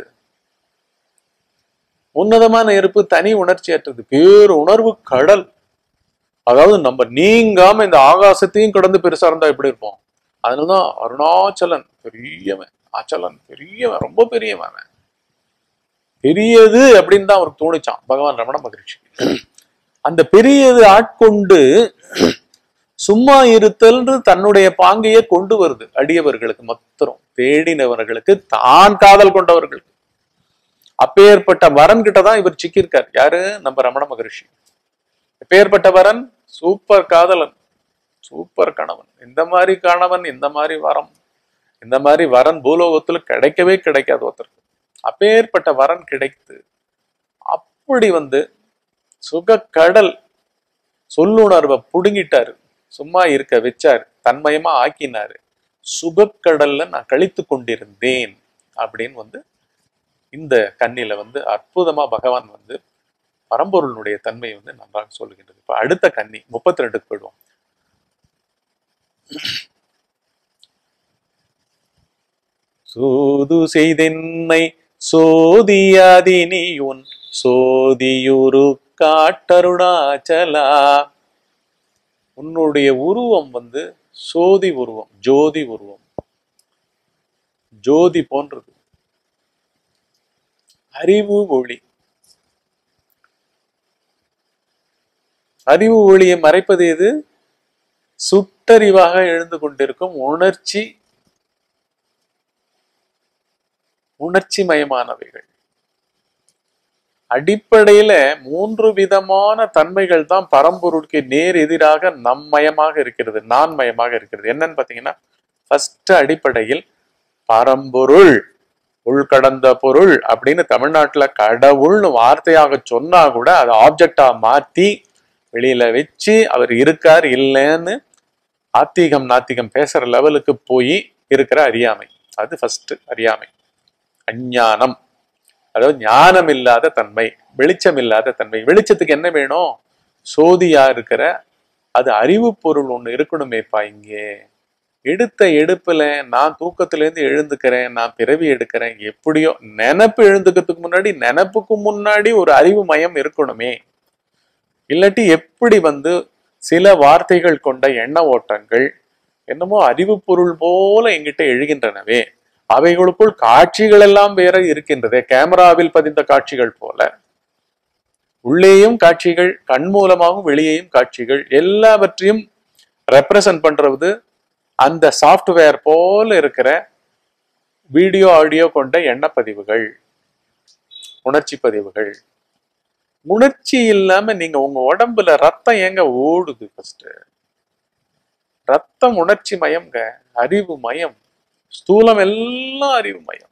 உன்னதமான இருப்பு தனி உணர்ச்சியற்றது பேரு உணர்வு கடல் அதாவது நம்ம நீங்காம இந்த ஆகாசத்தையும் கடந்து பெருசா இருந்தா எப்படி இருப்போம் அதனாலதான் அருணாச்சலன் பெரியவன் அச்சலன் பெரியவன் ரொம்ப பெரியவன் அவன் பெரியது அப்படின்னு தான் அவருக்கு தோணுச்சான் பகவான் ரமண மகிழ்ச்சி அந்த பெரியது ஆட்கொண்டு சும்மா இருத்தல்ன்று தன்னுடைய பாங்கையே கொண்டு வருது அடியவர்களுக்கு மொத்தம் தேடினவர்களுக்கு தான் காதல் கொண்டவர்களுக்கு அப்பேற்பட்ட வரன் கிட்ட தான் இவர் சிக்கியிருக்கார் யாரு நம்ம ரமண மகரிஷி எப்பேற்பட்ட வரன் சூப்பர் காதலன் சூப்பர் கணவன் இந்த மாதிரி கணவன் இந்த மாதிரி வரம் இந்த மாதிரி வரன் பூலோகத்துல கிடைக்கவே கிடைக்காது ஒருத்தருக்கு அப்பேற்பட்ட வரன் கிடைத்து அப்படி வந்து சுகக்கடல் சொல்லுணர்வை புடுங்கிட்டாரு சும்மா இருக்க வச்சாரு தன்மயமா ஆக்கினாரு சுகக்கடல்ல நான் கழித்து கொண்டிருந்தேன் அப்படின்னு வந்து இந்த கண்ணில வந்து அற்புதமா பகவான் வந்து பரம்பொருளுடைய தன்மையை வந்து நன்றாக சொல்லுகின்றது இப்ப அடுத்த கன்னி முப்பத்தி ரெண்டுக்கு போயிடுவோம் சூது செய்தென்னை சோதியாதினி உன் சோதியுரு காட்டருணாச்சலா உன்னுடைய உருவம் வந்து சோதி உருவம் ஜோதி உருவம் ஜோதி போன்றது அறிவு ஒளி அறிவு ஒளியை மறைப்பது எது சுட்டறிவாக எழுந்து கொண்டிருக்கும் உணர்ச்சி உணர்ச்சி மயமானவைகள் அடிப்படையில மூன்று விதமான தன்மைகள் தான் பரம்பொருளுக்கு நேர் எதிராக நம்மயமாக இருக்கிறது நான் மயமாக இருக்கிறது என்னன்னு பாத்தீங்கன்னா ஃபர்ஸ்ட் அடிப்படையில் பரம்பொருள் உள்கடந்த பொருள் அப்படின்னு தமிழ்நாட்டுல கடவுள்னு வார்த்தையாக சொன்னா கூட அதை ஆப்ஜெக்டா மாத்தி வெளியில வச்சு அவர் இருக்கார் இல்லைன்னு ஆத்திகம் நாத்திகம் பேசுற லெவலுக்கு போய் இருக்கிற அறியாமை அது ஃபர்ஸ்ட் அறியாமை அஞ்ஞானம் அதாவது ஞானம் இல்லாத தன்மை வெளிச்சம் இல்லாத தன்மை வெளிச்சத்துக்கு என்ன வேணும் சோதியா இருக்கிற அது அறிவு பொருள் ஒண்ணு இருக்கணுமேப்பா இங்கே எடுத்த எடுப்புல நான் தூக்கத்துல இருந்து எழுந்துக்கிறேன் நான் பிறவி எடுக்கிறேன் எப்படியோ நினப்பு எழுந்துக்கிறதுக்கு முன்னாடி நினப்புக்கு முன்னாடி ஒரு அறிவு மயம் இருக்கணுமே இல்லாட்டி எப்படி வந்து சில வார்த்தைகள் கொண்ட எண்ண ஓட்டங்கள் என்னமோ அறிவு பொருள் போல எங்கிட்ட எழுகின்றனவே அவைகளுக்குள் காட்சிகள் எல்லாம் வேற இருக்கின்றதே கேமராவில் பதிந்த காட்சிகள் போல உள்ளேயும் காட்சிகள் கண் மூலமாகவும் வெளியேயும் காட்சிகள் எல்லாவற்றையும் ரெப்ரசன்ட் பண்றது அந்த சாஃப்ட்வேர் போல இருக்கிற வீடியோ ஆடியோ கொண்ட எண்ணப்பதிவுகள் உணர்ச்சி பதிவுகள் உணர்ச்சி இல்லாம நீங்க உங்க உடம்புல ரத்தம் ஏங்க ஓடுது ஃபர்ஸ்ட் ரத்தம் உணர்ச்சி மயம்ங்க அறிவு மயம் ஸ்தூலம் எல்லாம் அறிவு மயம்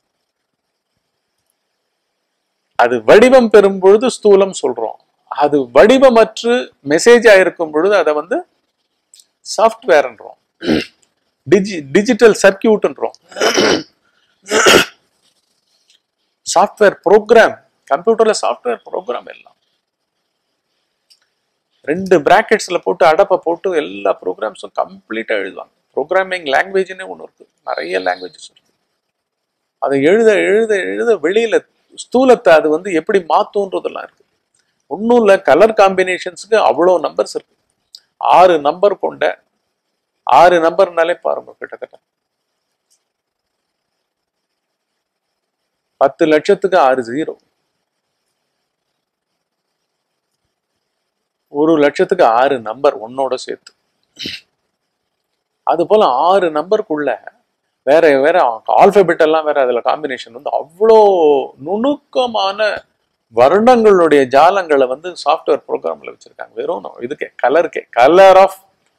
அது வடிவம் பெறும் பொழுது ஸ்தூலம் சொல்றோம் அது வடிவமற்று மெசேஜ் ஆயிருக்கும் பொழுது அதை வந்து சாஃப்ட்வேர்ன்றோம் டிஜி டிஜிட்டல் சர்க்கியூட்ன்றோம் சாஃப்ட்வேர் ப்ரோக்ராம் கம்ப்யூட்டர்ல சாஃப்ட்வேர் ப்ரோக்ராம் எல்லாம் ரெண்டு பிராக்கெட்ஸ்ல போட்டு அடப்பை போட்டு எல்லா ப்ரோக்ராம்ஸும் கம்ப்ளீட்டா எழுதுவாங்க ப்ரோக்ராமிங் லாங்குவேஜ்னே ஒன்று இருக்கு நிறைய லாங்குவேஜஸ் இருக்கு அதை எழுத எழுத எழுத வெளியில ஸ்தூலத்தை அது வந்து எப்படி மாத்துன்றதெல்லாம் இருக்கு ஒன்றும் இல்லை கலர் காம்பினேஷன்ஸுக்கு அவ்வளோ நம்பர்ஸ் இருக்கு ஆறு நம்பர் கொண்ட ஆறு நம்பர்னாலே பாருங்க கிட்டத்தட்ட பத்து லட்சத்துக்கு ஆறு ஜீரோ ஒரு லட்சத்துக்கு ஆறு நம்பர் ஒன்னோட சேர்த்து அது போல ஆறு நம்பருக்குள்ள வேற வேற ஆல்பபெட் எல்லாம் வேற அதுல காம்பினேஷன் வந்து அவ்வளோ நுணுக்கமான வருடங்களுடைய ஜாலங்களை வந்து சாஃப்ட்வேர் ப்ரோக்ராம்ல வச்சிருக்காங்க வெறும் இதுக்கே கலருக்கே கலர் ஆஃப்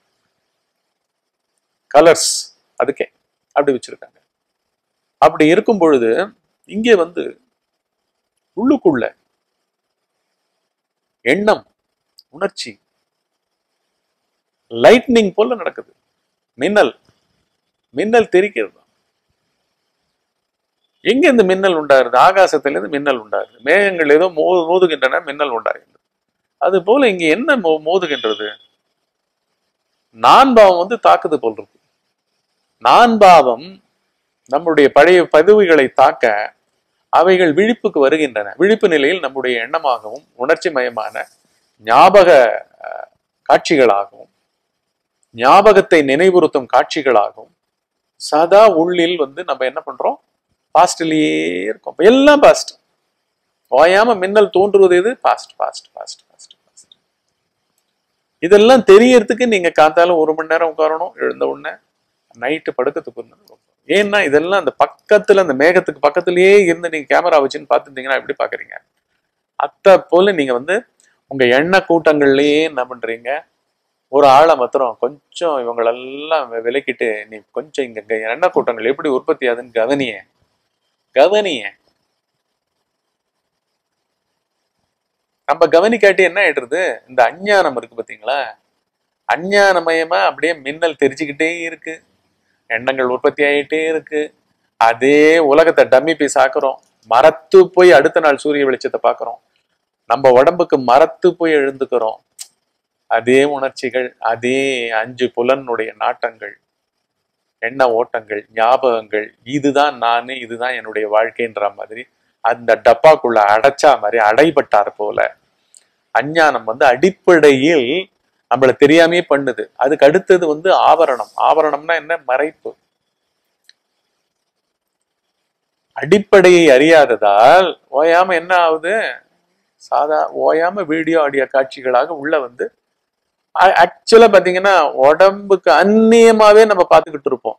கலர்ஸ் அதுக்கே அப்படி வச்சிருக்காங்க அப்படி இருக்கும் பொழுது இங்கே வந்து உள்ளுக்குள்ள எண்ணம் உணர்ச்சி லைட்னிங் போல நடக்குது மின்னல் மின்னல் தெரிக்கிறது எங்க இந்த மின்னல் உண்டாருது ஆகாசத்திலிருந்து மின்னல் உண்டாருது மேகங்கள் ஏதோ மோ மோதுகின்றன மின்னல் உண்டாகிறது அது போல இங்க என்ன மோ மோதுகின்றது நான் பாவம் வந்து தாக்குது போல் இருக்கு நான் பாவம் நம்முடைய பழைய பதிவுகளை தாக்க அவைகள் விழிப்புக்கு வருகின்றன விழிப்பு நிலையில் நம்முடைய எண்ணமாகவும் உணர்ச்சி மயமான ஞாபக அஹ், காட்சிகளாகவும் ஞாபகத்தை நினைவுறுத்தும் காட்சிகளாகவும் சதா உள்ளில் வந்து நம்ம என்ன பண்றோம் பாஸ்ட்லயே இருக்கோம் இப்ப எல்லாம் பாஸ்ட் ஓயாம மின்னல் தோன்றுவது எது fast fast fast fast fast இதெல்லாம் தெரியறதுக்கு நீங்க காத்தால ஒரு மணி நேரம் உட்காரணும் எழுந்த உடனே நைட்டு படுக்கிறதுக்கு ஒரு நேரம் உட்காரணும். ஏன்னா இதெல்லாம் அந்த பக்கத்துல அந்த மேகத்துக்கு பக்கத்திலேயே இருந்து நீங்க கேமரா வச்சுன்னு பார்த்துருந்தீங்கன்னா எப்படி பாக்குறீங்க அத்தை போல நீங்க வந்து உங்க எண்ண கூட்டங்கள்லயே என்ன பண்றீங்க ஒரு ஆளை மாத்திரம் கொஞ்சம் இவங்களெல்லாம் வி- விலக்கிட்டு நீ கொஞ்சம் இங்க இங்க எண்ண கூட்டங்கள் எப்படி உற்பத்தி ஆகுதுன்னு கவனிய கவனிய நம்ம கவனிக்காட்டி என்ன ஆயிடுறது இந்த அஞ்ஞானம் இருக்கு பாத்தீங்களா அஞ்ஞானமயமா அப்படியே மின்னல் தெரிச்சுக்கிட்டே இருக்கு எண்ணங்கள் உற்பத்தி ஆகிட்டே இருக்கு அதே உலகத்தை டம்மி பீஸ் ஆக்குறோம் மரத்து போய் அடுத்த நாள் சூரிய வெளிச்சத்தை பார்க்குறோம் நம்ம உடம்புக்கு மரத்து போய் எழுந்துக்கிறோம் அதே உணர்ச்சிகள் அதே அஞ்சு புலனுடைய நாட்டங்கள் எண்ண ஓட்டங்கள் ஞாபகங்கள் இதுதான் நானு இதுதான் என்னுடைய வாழ்க்கைன்ற மாதிரி அந்த டப்பாக்குள்ள அடைச்சா மாதிரி அடைபட்டார் போல அஞ்ஞானம் வந்து அடிப்படையில் நம்மள தெரியாமே பண்ணுது அதுக்கு அடுத்தது வந்து ஆவரணம் ஆவரணம்னா என்ன மறைப்பு அடிப்படையை அறியாததால் ஓயாம என்ன ஆகுது சாதா ஓயாம வீடியோ ஆடியோ காட்சிகளாக உள்ள வந்து ஆக்சுவலா பாத்தீங்கன்னா உடம்புக்கு அந்நியமாவே நம்ம பார்த்துக்கிட்டு இருப்போம்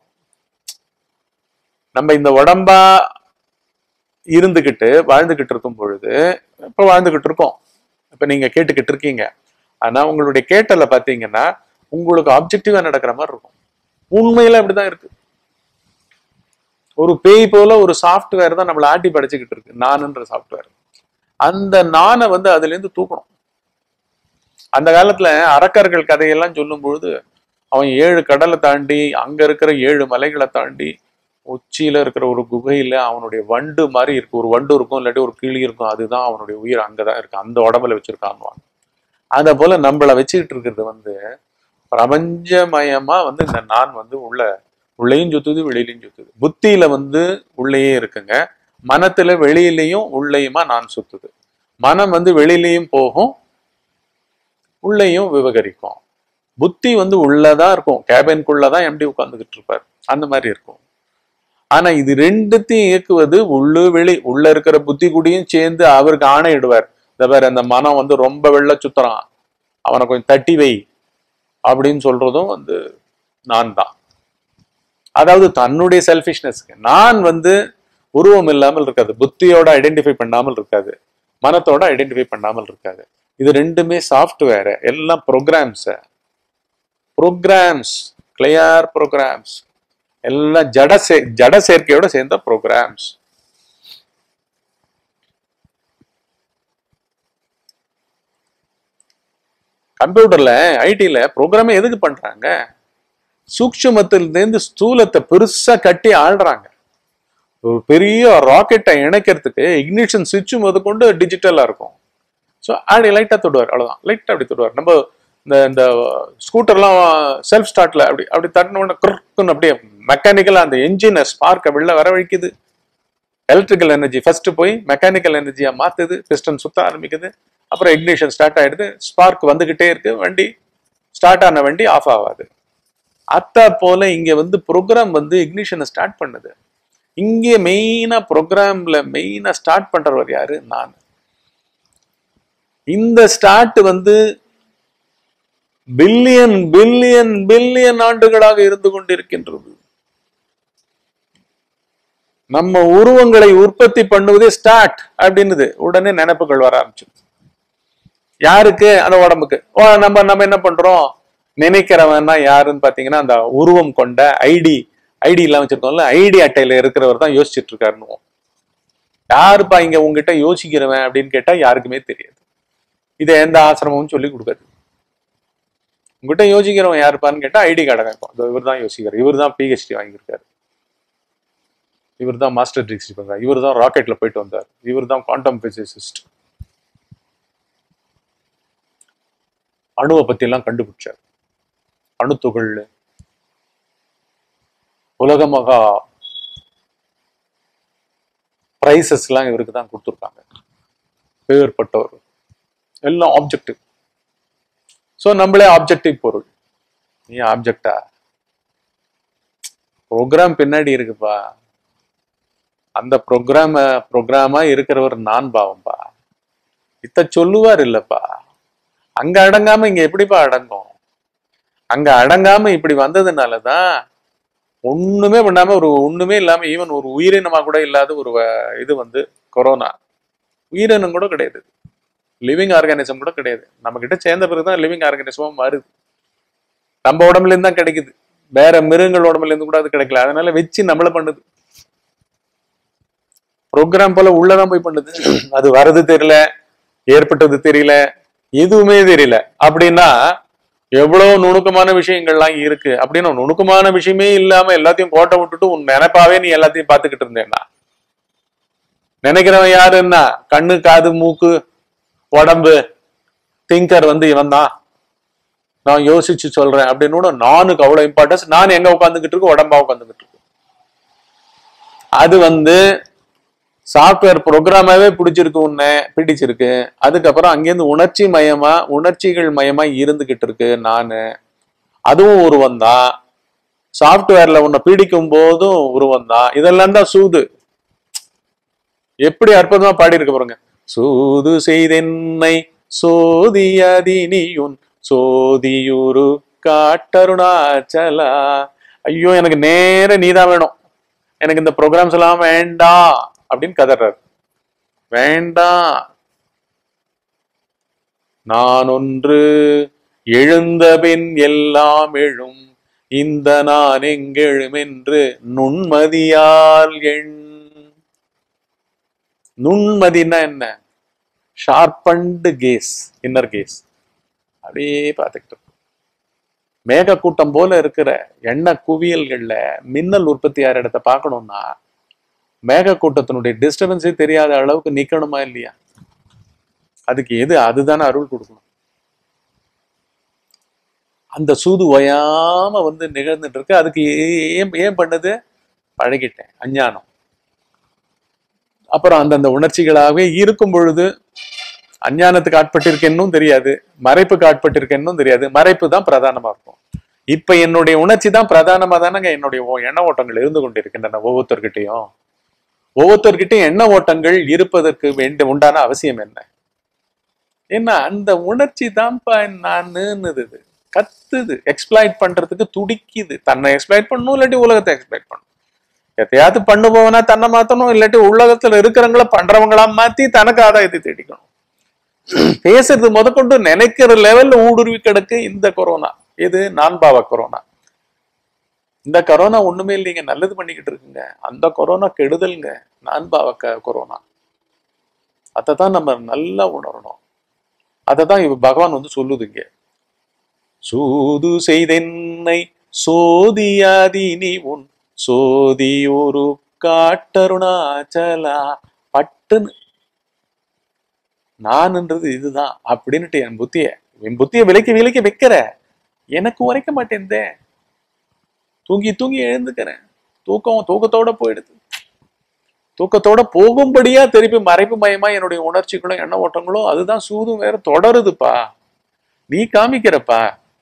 நம்ம இந்த உடம்பா இருந்துகிட்டு வாழ்ந்துகிட்டு இருக்கும் பொழுது இப்ப வாழ்ந்துகிட்டு இருக்கோம் இப்ப நீங்க கேட்டுக்கிட்டு இருக்கீங்க ஆனா உங்களுடைய கேட்டல பாத்தீங்கன்னா உங்களுக்கு ஆப்ஜெக்டிவா நடக்கிற மாதிரி இருக்கும் உண்மையில அப்படிதான் இருக்கு ஒரு பேய் போல ஒரு சாஃப்ட்வேர் தான் நம்மளை ஆட்டி படைச்சுக்கிட்டு இருக்கு நானுன்ற சாஃப்ட்வேர் அந்த நானை வந்து அதுல இருந்து தூக்கணும் அந்த காலத்துல அரக்கர்கள் கதையெல்லாம் சொல்லும் பொழுது அவன் ஏழு கடலை தாண்டி அங்க இருக்கிற ஏழு மலைகளை தாண்டி உச்சியில இருக்கிற ஒரு குகையில அவனுடைய வண்டு மாதிரி இருக்கு ஒரு வண்டு இருக்கும் இல்லாட்டி ஒரு கிளி இருக்கும் அதுதான் அவனுடைய உயிர் அங்கதான் இருக்கு அந்த உடம்புல வச்சிருக்கான் அத போல நம்மளை வச்சுக்கிட்டு இருக்கிறது வந்து பிரபஞ்சமயமா வந்து இந்த நான் வந்து உள்ள உள்ளேயும் சுத்துது வெளியிலையும் சுத்துது புத்தியில வந்து உள்ளேயே இருக்குங்க மனத்துல வெளியிலையும் உள்ளேயுமா நான் சுத்துது மனம் வந்து வெளியிலையும் போகும் உள்ளேயும் விவகரிக்கும் புத்தி வந்து உள்ளதான் இருக்கும் கேபின்குள்ளதான் எம்டி உட்கார்ந்துகிட்டு இருப்பார் அந்த மாதிரி இருக்கும் ஆனா இது ரெண்டுத்தையும் இயக்குவது உள்ளு வெளி உள்ள இருக்கிற புத்தி கூடயும் சேர்ந்து அவருக்கு ஆணையிடுவார் இந்த பேர் அந்த மனம் வந்து ரொம்ப வெள்ள சுத்துறான் அவனை கொஞ்சம் தட்டி வை அப்படின்னு சொல்றதும் வந்து நான் தான் அதாவது தன்னுடைய செல்ஃபிஷ்னஸ்க்கு நான் வந்து உருவம் இல்லாமல் இருக்காது புத்தியோட ஐடென்டிஃபை பண்ணாமல் இருக்காது மனத்தோட ஐடென்டிஃபை பண்ணாமல் இருக்காது இது ரெண்டுமே சாஃப்ட்வேர் எல்லாம் ப்ரோக்ராம்ஸ் ப்ரோக்ராம்ஸ் கிளியர் ப்ரோக்ராம்ஸ் எல்லாம் ஜட சே ஜட சேர்க்கையோட சேர்ந்த ப்ரோக்ராம்ஸ் கம்ப்யூட்டர்ல ஐடில ப்ரோக்ராமே எதுக்கு பண்றாங்க சூக்ஷமத்திலிருந்து ஸ்தூலத்தை பெருசா கட்டி ஆள்றாங்க ஒரு பெரிய ராக்கெட்டை இணைக்கிறதுக்கு இக்னிஷன் சுவிட்ச் முத கொண்டு டிஜிட்டலா இருக்கும் ஸோ அப்படி லைட்டா தொடுவார் அவ்வளவுதான் லைட்டா அப்படி தொடுவார் நம்ம இந்த இந்த ஸ்கூட்டர்லாம் செல்ஃப் ஸ்டார்ட்ல அப்படி அப்படி தட்டின உடனே குறுக்குன்னு அப்படியே மெக்கானிக்கலா அந்த என்ஜினை ஸ்பார்க்கை வெளில வரவழைக்குது எலக்ட்ரிக்கல் எனர்ஜி ஃபர்ஸ்ட் போய் மெக்கானிக்கல் எனர்ஜியா மாத்துது பிஸ்டன் சுத்த ஆரம்பிக்குது அப்புறம் இக்னிஷன் ஸ்டார்ட் ஆயிடுது ஸ்பார்க் வந்துகிட்டே இருக்கு வண்டி ஸ்டார்ட் ஆன வண்டி ஆஃப் ஆகாது அத்த போல இங்க வந்து ப்ரோக்ராம் வந்து இக்னிஷனை ஸ்டார்ட் பண்ணுது இங்கே மெயினா ப்ரோக்ராம்ல மெயினா ஸ்டார்ட் பண்றவர் யாரு நான் இந்த ஸ்டார்ட் வந்து பில்லியன் பில்லியன் பில்லியன் ஆண்டுகளாக இருந்து கொண்டிருக்கின்றது நம்ம உருவங்களை உற்பத்தி பண்ணுவதே ஸ்டார்ட் அப்படின்னுது உடனே நினைப்புகள் வர ஆரம்பிச்சு யாருக்கு அந்த உடம்புக்கு ஓ, நம்ம நம்ம என்ன பண்றோம் நினைக்கிறவன்னா யாருன்னு பாத்தீங்கன்னா அந்த உருவம் கொண்ட ஐடி ஐடி எல்லாம் வச்சிருக்கோம்ல ஐடி அட்டையில இருக்கிறவர் தான் யோசிச்சுட்டு இருக்காருன்னு யாருப்பா இங்க உங்ககிட்ட யோசிக்கிறவன் அப்படின்னு கேட்டா யாருக்குமே தெரியாது இதை எந்த ஆசிரமமும் சொல்லி கொடுக்காது உங்ககிட்ட யோசிக்கிறவன் யாருப்பான்னு கேட்டா ஐடி கார்டை வைப்போம் இவர் தான் யோசிக்கிறார் இவர் தான் பிஹெச்டி வாங்கியிருக்காரு இவர் தான் மாஸ்டர் டிகிரி பண்றாரு இவர் தான் ராக்கெட்ல போயிட்டு வந்தார் இவர் தான் குவாண்டம் பிசிசிஸ்ட் அணுவை பத்தி எல்லாம் கண்டுபிடிச்சார் அணுத்துகள் உலக மகா பிரைசஸ் எல்லாம் இவருக்கு தான் கொடுத்துருக்காங்க பேர்பட்டவர் எல்லாம் ஆப்ஜெக்டிவ் ஸோ நம்மளே ஆப்ஜெக்டிவ் பொருள் நீ ஆப்ஜெக்டா ப்ரோக்ராம் பின்னாடி இருக்குப்பா அந்த ப்ரோக்ராம ப்ரோக்ராமா இருக்கிறவர் நான் பாவம்பா இத்த சொல்லுவார் இல்லப்பா அங்க அடங்காம இங்க எப்படிப்பா அடங்கும் அங்க அடங்காம இப்படி வந்ததுனாலதான் ஒண்ணுமே பண்ணாம ஒரு ஒண்ணுமே இல்லாம ஈவன் ஒரு உயிரினமா கூட இல்லாத ஒரு வ- இது வந்து கொரோனா உயிரினம் கூட கிடையாது லிவிங் ஆர்கானிசம் கூட கிடையாது நம்ம கிட்ட சேர்ந்த பிறகுதான் லிவிங் ஆர்கானிசமும் வருது நம்ம உடம்புல இருந்து தான் கிடைக்குது வேற மிருகங்கள் உடம்புல இருந்து கூட அது கிடைக்கல அதனால வச்சு நம்மள பண்ணுது ப்ரோக்ராம் போல உள்ளதான் போய் பண்ணுது அது வர்றது தெரியல ஏற்பட்டது தெரியல எதுவுமே தெரியல அப்படின்னா எவ்வளவு நுணுக்கமான விஷயங்கள்லாம் இருக்கு அப்படின்னா நுணுக்கமான விஷயமே இல்லாம எல்லாத்தையும் கோட்டை விட்டுட்டு உன் நினைப்பாவே நீ எல்லாத்தையும் பார்த்துக்கிட்டு இருந்தேன்னா நினைக்கிறவன் யாருன்னா கண்ணு காது மூக்கு உடம்பு திங்கர் வந்து இவன் தான் நான் யோசிச்சு சொல்றேன் அப்படின்னு கூட நானுக்கு அவ்வளவு இம்பார்ட்டன்ஸ் நான் எங்க உட்காந்துக்கிட்டு இருக்கு உடம்பா உட்காந்துக்கிட்டு இருக்கு அது வந்து சாஃப்ட்வேர் ப்ரோக்ராமாவே பிடிச்சிருக்கு உன்னை பிடிச்சிருக்கு அதுக்கப்புறம் அங்கேருந்து உணர்ச்சி மயமா உணர்ச்சிகள் மயமா இருந்துகிட்டு இருக்கு நானு அதுவும் உருவம் தான் சாஃப்ட்வேர்ல உன்னை பீடிக்கும் போதும் உருவம் தான் இதெல்லாம் தான் சூது எப்படி அற்புதமா பாடி இருக்க பாருங்க சூது செய்தென்னை சோதியதினியுன் சோதியுரு காட்டருணாச்சலா ஐயோ எனக்கு நேர நீதான் வேணும் எனக்கு இந்த ப்ரோக்ராம்ஸ் எல்லாம் வேண்டாம் அப்படின்னு கதறாரு வேண்டாம் நான் ஒன்று எழுந்த பின் எல்லாம் எழும் இந்த நான் எங்கெழும் என்று நுண்மதியால் எண் நுண்மதினா என்ன ஷார்பண்டு கேஸ் இன்னர் கேஸ் அப்படியே பார்த்துக்கிட்டு இருக்கும். மேக கூட்டம் போல இருக்கிற எண்ணெய் குவியல்கள்ல மின்னல் உற்பத்தி ஆகிற இடத்த பார்க்கணும்னா மேக கூட்டத்தினுடைய டிஸ்டர்பன்ஸே தெரியாத அளவுக்கு நிக்கணுமா இல்லையா அதுக்கு எது அதுதானே அருள் கொடுக்கணும் அந்த சூது ஓயாம வந்து நிகழ்ந்துட்டு இருக்கு அதுக்கு ஏ- ஏன் ஏன் பண்ணுது பழகிட்டேன் அஞ்ஞானம் அப்புறம் அந்தந்த உணர்ச்சிகளாகவே இருக்கும் பொழுது அஞ்ஞானத்துக்கு ஆட்பட்டிருக்கேன்னும் தெரியாது மறைப்புக்கு ஆட்பட்டிருக்கேன்னும் தெரியாது மறைப்பு தான் பிரதானமா இருக்கும் இப்ப என்னுடைய உணர்ச்சி தான் பிரதானமா தானங்க என்னுடைய ஓ- எண்ண ஓட்டங்கள் இருந்து கொண்டிருக்கின்றன ஒவ்வொருத்தர்கிட்டையும் ஒவ்வொருத்தர்கிட்டையும் எண்ண ஓட்டங்கள் இருப்பதற்கு வேண்டிய உண்டான அவசியம் என்ன ஏன்னா அந்த உணர்ச்சி தான்ப்பா நானுன்னுது கத்துது எக்ஸ்பிளாய்ட் பண்றதுக்கு துடிக்குது தன்னை எக்ஸ்பிளைட் பண்ணணும் இல்லாட்டி உலகத்தை எக்ஸ்பிளைட் பண்ணணும் எதையாவது பண்ணுபவனா தன்னை மாத்தணும் இல்லாட்டி உலகத்துல இருக்கிறவங்கள பண்றவங்களா மாத்தி தனக்கு ஆதாயத்தை தேடிக்கணும் பேசுறது முதற்கொண்டு நினைக்கிற லெவல்ல ஊடுருவி கிடக்கு இந்த கொரோனா இது நான் பாவ கொரோனா இந்த கொரோனா ஒண்ணுமே இல்லைங்க நல்லது பண்ணிக்கிட்டு இருக்குங்க அந்த கொரோனா கெடுதல்ங்க நான் பாவ க- கொரோனா அதை தான் நம்ம நல்லா உணரணும் அதை தான் இவ பகவான் வந்து சொல்லுதுங்க சூது செய்தென்னை சோதியாதி நீ உன் சோதியொரு காட்டருணாச்சலா பட்டுன்னு நான்ன்றது இதுதான் அப்படின்னுட்டு என் புத்திய என் புத்திய விலைக்கு விலைக்கு வைக்கிற எனக்கு உரைக்க மாட்டேந்தே தூங்கி தூங்கி எழுந்துக்கிறேன் தூக்கம் தூக்கத்தோட போயிடுது தூக்கத்தோட போகும்படியா திருப்பி மறைப்பு மயமா என்னுடைய உணர்ச்சிகளும் எண்ண ஓட்டங்களும் அதுதான் சூதும் வேற தொடருதுப்பா நீ காமிக்கிறப்பா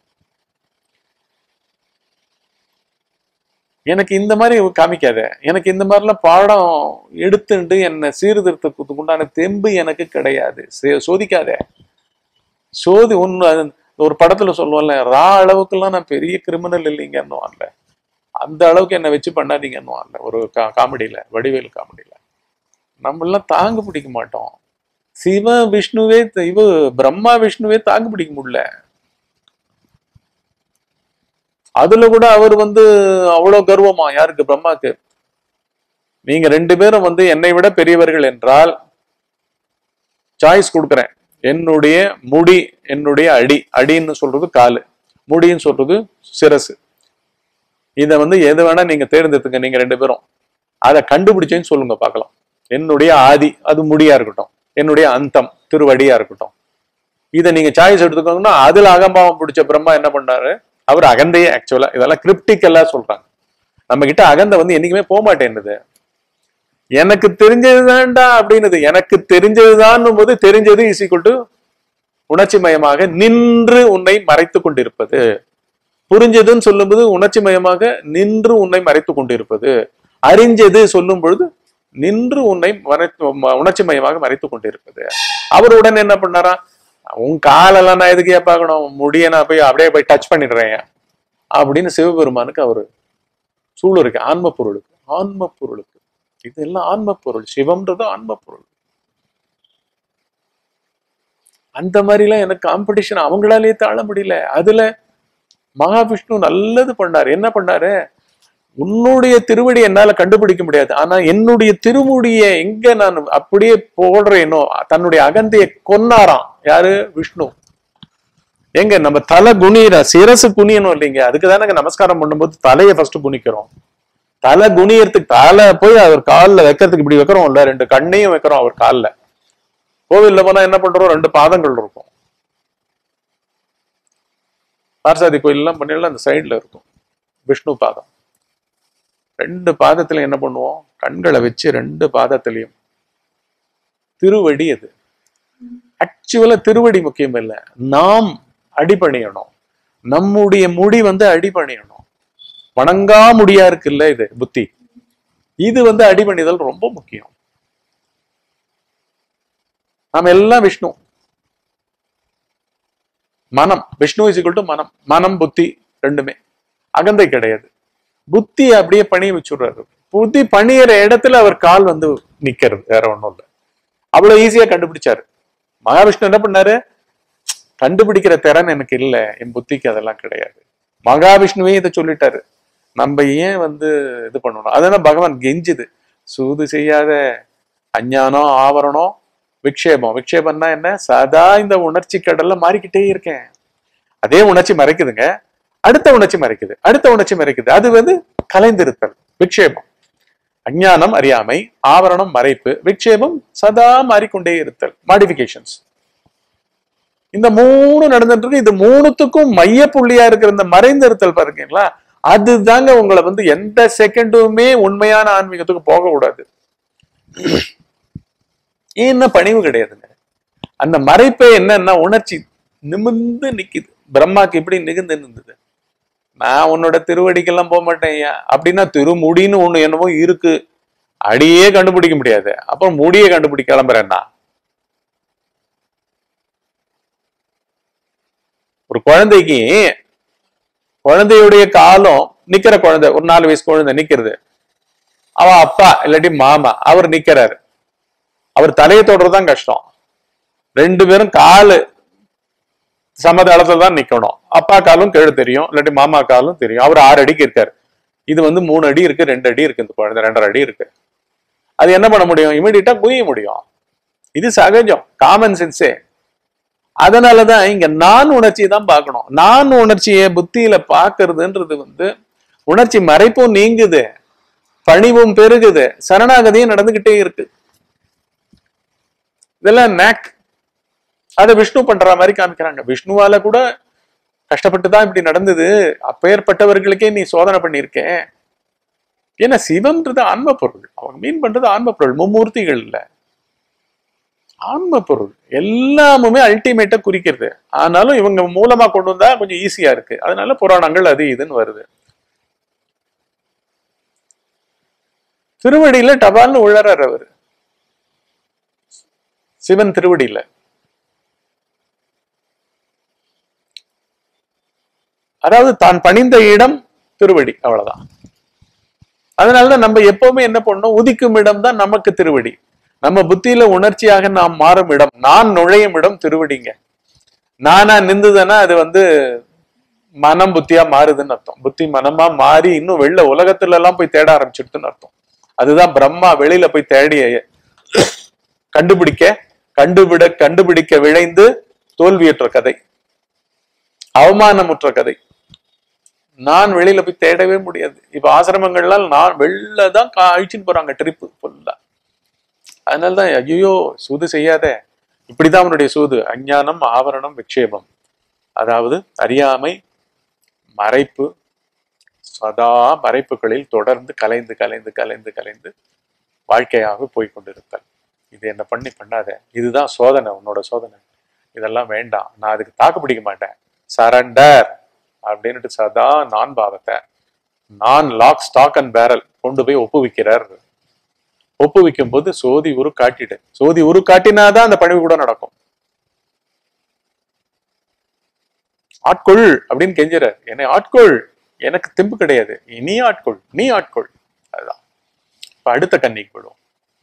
எனக்கு இந்த மாதிரி காமிக்காத எனக்கு இந்த மாதிரிலாம் பாடம் எடுத்துண்டு என்னை சீர்திருத்தத்துக்கு உண்டான தெம்பு எனக்கு கிடையாது சே- சோதிக்காத சோதி ஒண்ணு அது ஒரு படத்துல சொல்லுவோம்ல ரா அளவுக்குலாம் நான் பெரிய கிரிமினல் இல்லைங்கன்னுவான்ல அந்த அளவுக்கு என்னை வச்சு பண்ணாதீங்கன்னுவான்ல ஒரு கா காமெடியில வடிவேல் காமெடியில நம்மளாம் தாங்க பிடிக்க மாட்டோம் சிவ விஷ்ணுவே த- இவ பிரம்மா விஷ்ணுவே தாங்க பிடிக்க முடியல அதுல கூட அவர் வந்து அவ்வளவு கர்வமா யாருக்கு பிரம்மாக்கு நீங்க ரெண்டு பேரும் வந்து என்னை விட பெரியவர்கள் என்றால் சாய்ஸ் கொடுக்குறேன் என்னுடைய முடி என்னுடைய அடி அடின்னு சொல்றது காலு முடின்னு சொல்றது சிரசு இதை வந்து எது வேணா நீங்க தேர்ந்தெடுத்துங்க நீங்க ரெண்டு பேரும் அதை கண்டுபிடிச்சேன்னு சொல்லுங்க பார்க்கலாம் என்னுடைய ஆதி அது முடியா இருக்கட்டும் என்னுடைய அந்தம் திருவடியா இருக்கட்டும் இதை நீங்க சாய்ஸ் எடுத்துக்கோங்கன்னா அதுல அகம்பாவம் பிடிச்ச பிரம்மா என்ன பண்ணாரு அவர் அகந்தையே ஆக்சுவலா இதெல்லாம் கிரிப்டிக்கல்லா சொல்றாங்க நம்ம கிட்ட அகந்தை வந்து என்னைக்குமே போக மாட்டேன்னுது எனக்கு தெரிஞ்சதுதான்டா அப்படின்னுது எனக்கு தெரிஞ்சதுதான் போது தெரிஞ்சது இஸ் டு உணர்ச்சி மயமாக நின்று உன்னை மறைத்து கொண்டிருப்பது புரிஞ்சதுன்னு சொல்லும்போது உணர்ச்சி மயமாக நின்று உன்னை மறைத்து கொண்டிருப்பது அறிஞ்சது சொல்லும் பொழுது நின்று உன்னை மறைத்து ம- உணர்ச்சி மயமாக மறைத்து கொண்டிருப்பது அவர் உடனே என்ன பண்ணாரா உன் காலெல்லாம் நான் எதுக்கே பார்க்கணும் முடிய நான் போய் அப்படியே போய் டச் பண்ணிடுறேன் அப்படின்னு சிவபெருமானுக்கு அவரு சூழலுக்கு ஆன்ம பொருளுக்கு ஆன்ம பொருளுக்கு இதெல்லாம் ஆன்ம பொருள் சிவம்ன்றது ஆன்ம பொருள் அந்த மாதிரிலாம் எனக்கு காம்படிஷன் அவங்களாலேயே தாழ முடியல அதுல மகாவிஷ்ணு நல்லது பண்ணாரு என்ன பண்ணாரு உன்னுடைய திருவடி என்னால கண்டுபிடிக்க முடியாது ஆனா என்னுடைய திருமுடியை எங்க நான் அப்படியே போடுறேனோ தன்னுடைய அகந்தையை கொன்னாராம் யாரு விஷ்ணு எங்க நம்ம தலை குனிற சிரசு குனியணும் இல்லைங்க அதுக்கு தானே நமஸ்காரம் பண்ணும்போது தலையை ஃபர்ஸ்ட் குனிக்கிறோம் தலை குனியறதுக்கு தலை போய் அவர் காலில் வைக்கிறதுக்கு இப்படி வைக்கிறோம் இல்ல ரெண்டு கண்ணையும் வைக்கிறோம் அவர் காலில் கோவில்ல போனா என்ன பண்றோம் ரெண்டு பாதங்கள் இருக்கும் பார்சாதி கோயிலெல்லாம் பண்ணிடலாம் அந்த சைடுல இருக்கும் விஷ்ணு பாதம் ரெண்டு பாதத்துல என்ன பண்ணுவோம் கண்களை வச்சு ரெண்டு பாதத்திலையும் திருவடி அது ஆக்சுவலா திருவடி முக்கியம் இல்லை நாம் அடிபணியணும் நம்முடைய முடி வந்து அடிபணியணும் வணங்கா முடியா இருக்குல்ல இது புத்தி இது வந்து அடிபணிதல் ரொம்ப முக்கியம் நாம எல்லாம் விஷ்ணு மனம் விஷ்ணு இஸ் டு மனம் மனம் புத்தி ரெண்டுமே அகந்தை கிடையாது புத்தி அப்படியே பணிய வச்சுடுறாரு புத்தி பணியிற இடத்துல அவர் கால் வந்து நிக்கிறது வேற ஒண்ணும் இல்லை அவ்வளவு ஈஸியா கண்டுபிடிச்சாரு மகாவிஷ்ணு என்ன பண்ணாரு கண்டுபிடிக்கிற திறன் எனக்கு இல்லை என் புத்திக்கு அதெல்லாம் கிடையாது மகாவிஷ்ணுவே இதை சொல்லிட்டாரு நம்ம ஏன் வந்து இது பண்ணணும் அதனால பகவான் கெஞ்சுது சூது செய்யாத அஞ்ஞானம் ஆவரணம் விக்ஷேபம் விக்ஷேபம்னா என்ன சதா இந்த உணர்ச்சி கடல்ல மாறிக்கிட்டே இருக்கேன் அதே உணர்ச்சி மறைக்குதுங்க அடுத்த உணர்ச்சி மறைக்குது அடுத்த உணர்ச்சி மறைக்குது அது வந்து கலைந்திருத்தல் விக்ஷேபம் அஞ்ஞானம் அறியாமை ஆவரணம் மறைப்பு விக்ஷேபம் சதா மாறிக்கொண்டே இருத்தல் மாடிபிகேஷன்ஸ் இந்த மூணு நடந்துட்டு இருக்கு இது மூணுத்துக்கும் மைய புள்ளியா இருக்கிற இந்த மறைந்திருத்தல் பாருங்களா அதுதாங்க உங்களை வந்து எந்த செகண்டுமே உண்மையான ஆன்மீகத்துக்கு போக கூடாது ஏன்னா பணிவு கிடையாதுங்க அந்த மறைப்பே என்னன்னா உணர்ச்சி நிமிர்ந்து நிக்குது பிரம்மாக்கு இப்படி நிகுந்து நின்றுது நான் உன்னோட திருவடிக்கெல்லாம் போக மாட்டேன் ஐயா அப்படின்னா திருமுடின்னு ஒண்ணு என்னவோ இருக்கு அடியே கண்டுபிடிக்க முடியாது அப்புறம் முடியை கண்டுபிடிக்க கிளம்புறேன்னா ஒரு குழந்தைக்கு குழந்தையுடைய காலம் நிக்கிற குழந்தை ஒரு நாலு வயசு குழந்தை நிக்கிறது அவன் அப்பா இல்லாட்டி மாமா அவர் நிக்கிறாரு அவர் தலையை தொடுறதுதான் கஷ்டம் ரெண்டு பேரும் காலு சமதளத்துல தான் நிக்கணும் அப்பா காலும் கீழே தெரியும் இல்லாட்டி மாமா காலும் தெரியும் அவர் ஆறு அடிக்கு இருக்காரு இது வந்து மூணு அடி இருக்கு ரெண்டு அடி இருக்கு இந்த குழந்தை ரெண்டரை அடி இருக்கு அது என்ன பண்ண முடியும் இமீடியட்டா குய முடியும் இது சகஜம் காமன் சென்ஸே அதனாலதான் இங்க நான் உணர்ச்சியை தான் பார்க்கணும் நான் உணர்ச்சியை புத்தியில பாக்குறதுன்றது வந்து உணர்ச்சி மறைப்பும் நீங்குது பணிவும் பெருகுது சரணாகதியும் நடந்துகிட்டே இருக்கு இதெல்லாம் நேக் அதை விஷ்ணு பண்ற மாதிரி காமிக்கிறாங்க விஷ்ணுவால கூட கஷ்டப்பட்டு தான் இப்படி நடந்தது அப்பேற்பட்டவர்களுக்கே நீ சோதனை பண்ணியிருக்கேன் ஏன்னா சிவம்ன்றது ஆன்ம பொருள் அவங்க மீன் பண்றது ஆன்ம பொருள் மும்மூர்த்திகள் இல்ல ஆன்ம பொருள் எல்லாமுமே அல்டிமேட்டா குறிக்கிறது ஆனாலும் இவங்க மூலமா கொண்டு வந்தா கொஞ்சம் ஈஸியா இருக்கு அதனால புராணங்கள் அது இதுன்னு வருது திருவடியில டபால்னு உழறார் அவர் சிவன் திருவடியில அதாவது தான் பணிந்த இடம் திருவடி அவ்வளவுதான் அதனாலதான் நம்ம எப்பவுமே என்ன பண்ணோம் உதிக்கும் இடம் தான் நமக்கு திருவடி நம்ம புத்தியில உணர்ச்சியாக நாம் மாறும் இடம் நான் நுழையும் இடம் திருவடிங்க நானா நின்றுதுன்னா அது வந்து மனம் புத்தியா மாறுதுன்னு அர்த்தம் புத்தி மனமா மாறி இன்னும் வெளில உலகத்துல எல்லாம் போய் தேட ஆரம்பிச்சிடுதுன்னு அர்த்தம் அதுதான் பிரம்மா வெளியில போய் தேடி கண்டுபிடிக்க கண்டுபிட கண்டுபிடிக்க விழைந்து தோல்வியுற்ற கதை அவமானமுற்ற கதை நான் வெளியில போய் தேடவே முடியாது இப்ப ஆசிரமங்கள்லாம் நான் வெளில தான் அழிச்சுன்னு போறாங்க ட்ரிப்பு ஃபுல்லா அதனாலதான் ஐயோ சூது செய்யாத இப்படிதான் அவனுடைய சூது அஞ்ஞானம் ஆவரணம் விக்ஷேபம் அதாவது அறியாமை மறைப்பு சதா மறைப்புகளில் தொடர்ந்து கலைந்து கலைந்து கலைந்து கலைந்து வாழ்க்கையாக போய் கொண்டிருத்தல் இது என்ன பண்ணி பண்ணாத இதுதான் சோதனை உன்னோட சோதனை இதெல்லாம் வேண்டாம் நான் அதுக்கு தாக்கு பிடிக்க மாட்டேன் சரண்டர் அப்படின்னுட்டு சதா நான் பாவத்தை நான் லாக் ஸ்டாக் அண்ட் பேரல் கொண்டு போய் ஒப்புவிக்கிறார் ஒப்புவிக்கும் போது சோதி உரு காட்டிடு சோதி உரு காட்டினாதான் அந்த பணிவு கூட நடக்கும் ஆட்கொள் அப்படின்னு கெஞ்சுறார் என்னை ஆட்கொள் எனக்கு தெம்பு கிடையாது நீ ஆட்கொள் நீ ஆட்கொள் அதுதான் இப்ப அடுத்த கன்னிக்கு போயிடுவோம்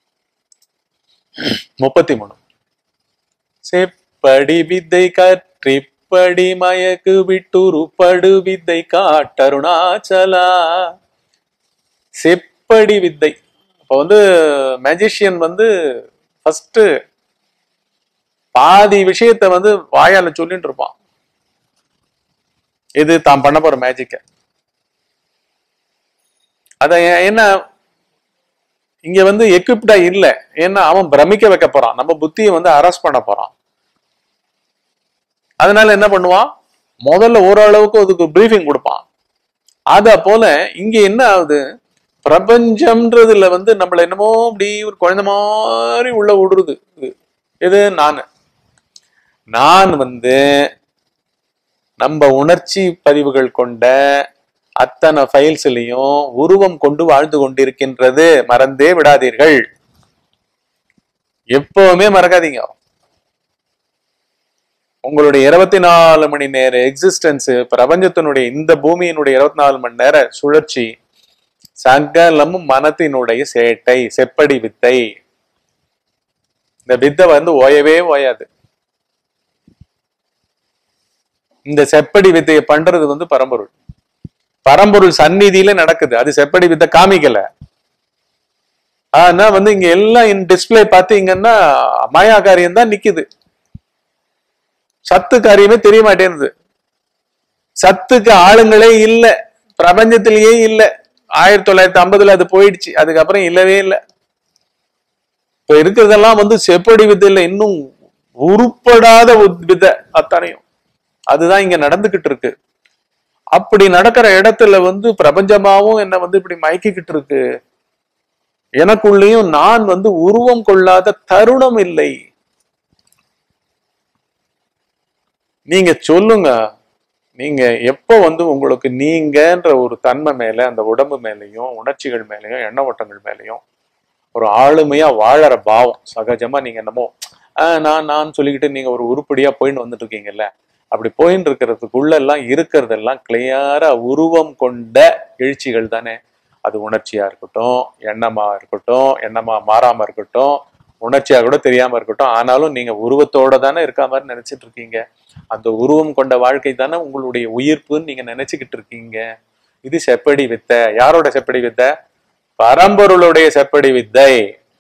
முப்பத்தி மூணு செப்படி வித்தை கற்றிப்படி மயக்கு விட்டுருப்படு வித்தை காட்டருணாச்சலா செப்படி வித்தை அப்ப வந்து மேஜிஷியன் வந்து ஃபர்ஸ்ட் பாதி விஷயத்த வந்து வாயால சொல்லிட்டு இருப்பான் இது தான் பண்ண போற மேஜிக்க அத ஏ- என்ன இங்க வந்து எக்விப்டா இல்ல ஏன்னா அவன் பிரமிக்க வைக்க போறான் நம்ம புத்தியை வந்து அரெஸ்ட் பண்ண போறான் அதனால என்ன பண்ணுவான் முதல்ல ஓரளவுக்கு அதுக்கு பிரீஃபிங் கொடுப்பான் அத போல இங்க என்ன ஆகுது பிரபஞ்சம்ன்றதுல வந்து நம்மள என்னமோ இப்படி ஒரு குழந்தை மாதிரி உள்ள விடுறது இது. எது நான் நான் வந்து நம்ம உணர்ச்சி பதிவுகள் கொண்ட அத்தனை ஃபைல்ஸ்லயும் உருவம் கொண்டு வாழ்ந்து கொண்டிருக்கின்றது மறந்தே விடாதீர்கள் எப்பவுமே மறக்காதீங்க உங்களுடைய இருபத்தி நாலு மணி நேர எக்ஸிஸ்டன்ஸ் பிரபஞ்சத்தினுடைய இந்த பூமியினுடைய இருபத்தி நாலு மணி நேர சுழற்சி சகலமும் மனத்தினுடைய சேட்டை செப்படி வித்தை இந்த வித்தை வந்து ஓயவே ஓயாது இந்த செப்படி வித்தையை பண்றது வந்து பரம்பொருள் பரம்பொருள் சந்நிதியில நடக்குது அது செப்படி வித்தை காமிக்கல ஆனா வந்து இங்க எல்லாம் இன் டிஸ்பிளே பாத்தீங்கன்னா மாயா காரியம் தான் நிக்குது சத்து காரியமே தெரிய மாட்டேங்குது சத்துக்கு ஆளுங்களே இல்ல பிரபஞ்சத்திலேயே இல்ல ஆயிரத்தி தொள்ளாயிரத்தி ஐம்பதுல அது போயிடுச்சு அதுக்கப்புறம் இல்லவே இல்லை இப்ப இருக்கிறதெல்லாம் வந்து செப்படி வித்தையில இன்னும் உருப்படாத உத்- வித்தை அத்தனையும் அதுதான் இங்க நடந்துகிட்டு இருக்கு அப்படி நடக்கிற இடத்துல வந்து பிரபஞ்சமாவும் என்ன வந்து இப்படி மயக்கிக்கிட்டு இருக்கு எனக்குள்ளேயும் நான் வந்து உருவம் கொள்ளாத தருணம் இல்லை நீங்க சொல்லுங்க நீங்க எப்போ வந்து உங்களுக்கு நீங்கன்ற ஒரு தன்மை மேல அந்த உடம்பு மேலயும் உணர்ச்சிகள் மேலயும் எண்ண ஓட்டங்கள் மேலயும் ஒரு ஆளுமையா வாழற பாவம் சகஜமா நீங்க என்னமோ ஆஹ் நான் நான் சொல்லிக்கிட்டு நீங்க ஒரு உருப்படியா போயின்னு வந்துட்டு இருக்கீங்கல்ல அப்படி போயின்னு இருக்கிறதுக்குள்ள எல்லாம் இருக்கிறதெல்லாம் கிளியரா உருவம் கொண்ட எழுச்சிகள் தானே அது உணர்ச்சியா இருக்கட்டும் எண்ணமா இருக்கட்டும் எண்ணமா மாறாம இருக்கட்டும் உணர்ச்சியா கூட தெரியாம இருக்கட்டும் ஆனாலும் நீங்க உருவத்தோட தானே இருக்க மாதிரி நினைச்சிட்டு இருக்கீங்க அந்த உருவம் கொண்ட வாழ்க்கை தானே உங்களுடைய உயிர்ப்புன்னு நீங்க நினைச்சுக்கிட்டு இருக்கீங்க இது செப்படி வித்தை யாரோட செப்படி வித்தை பரம்பொருளுடைய செப்படி வித்தை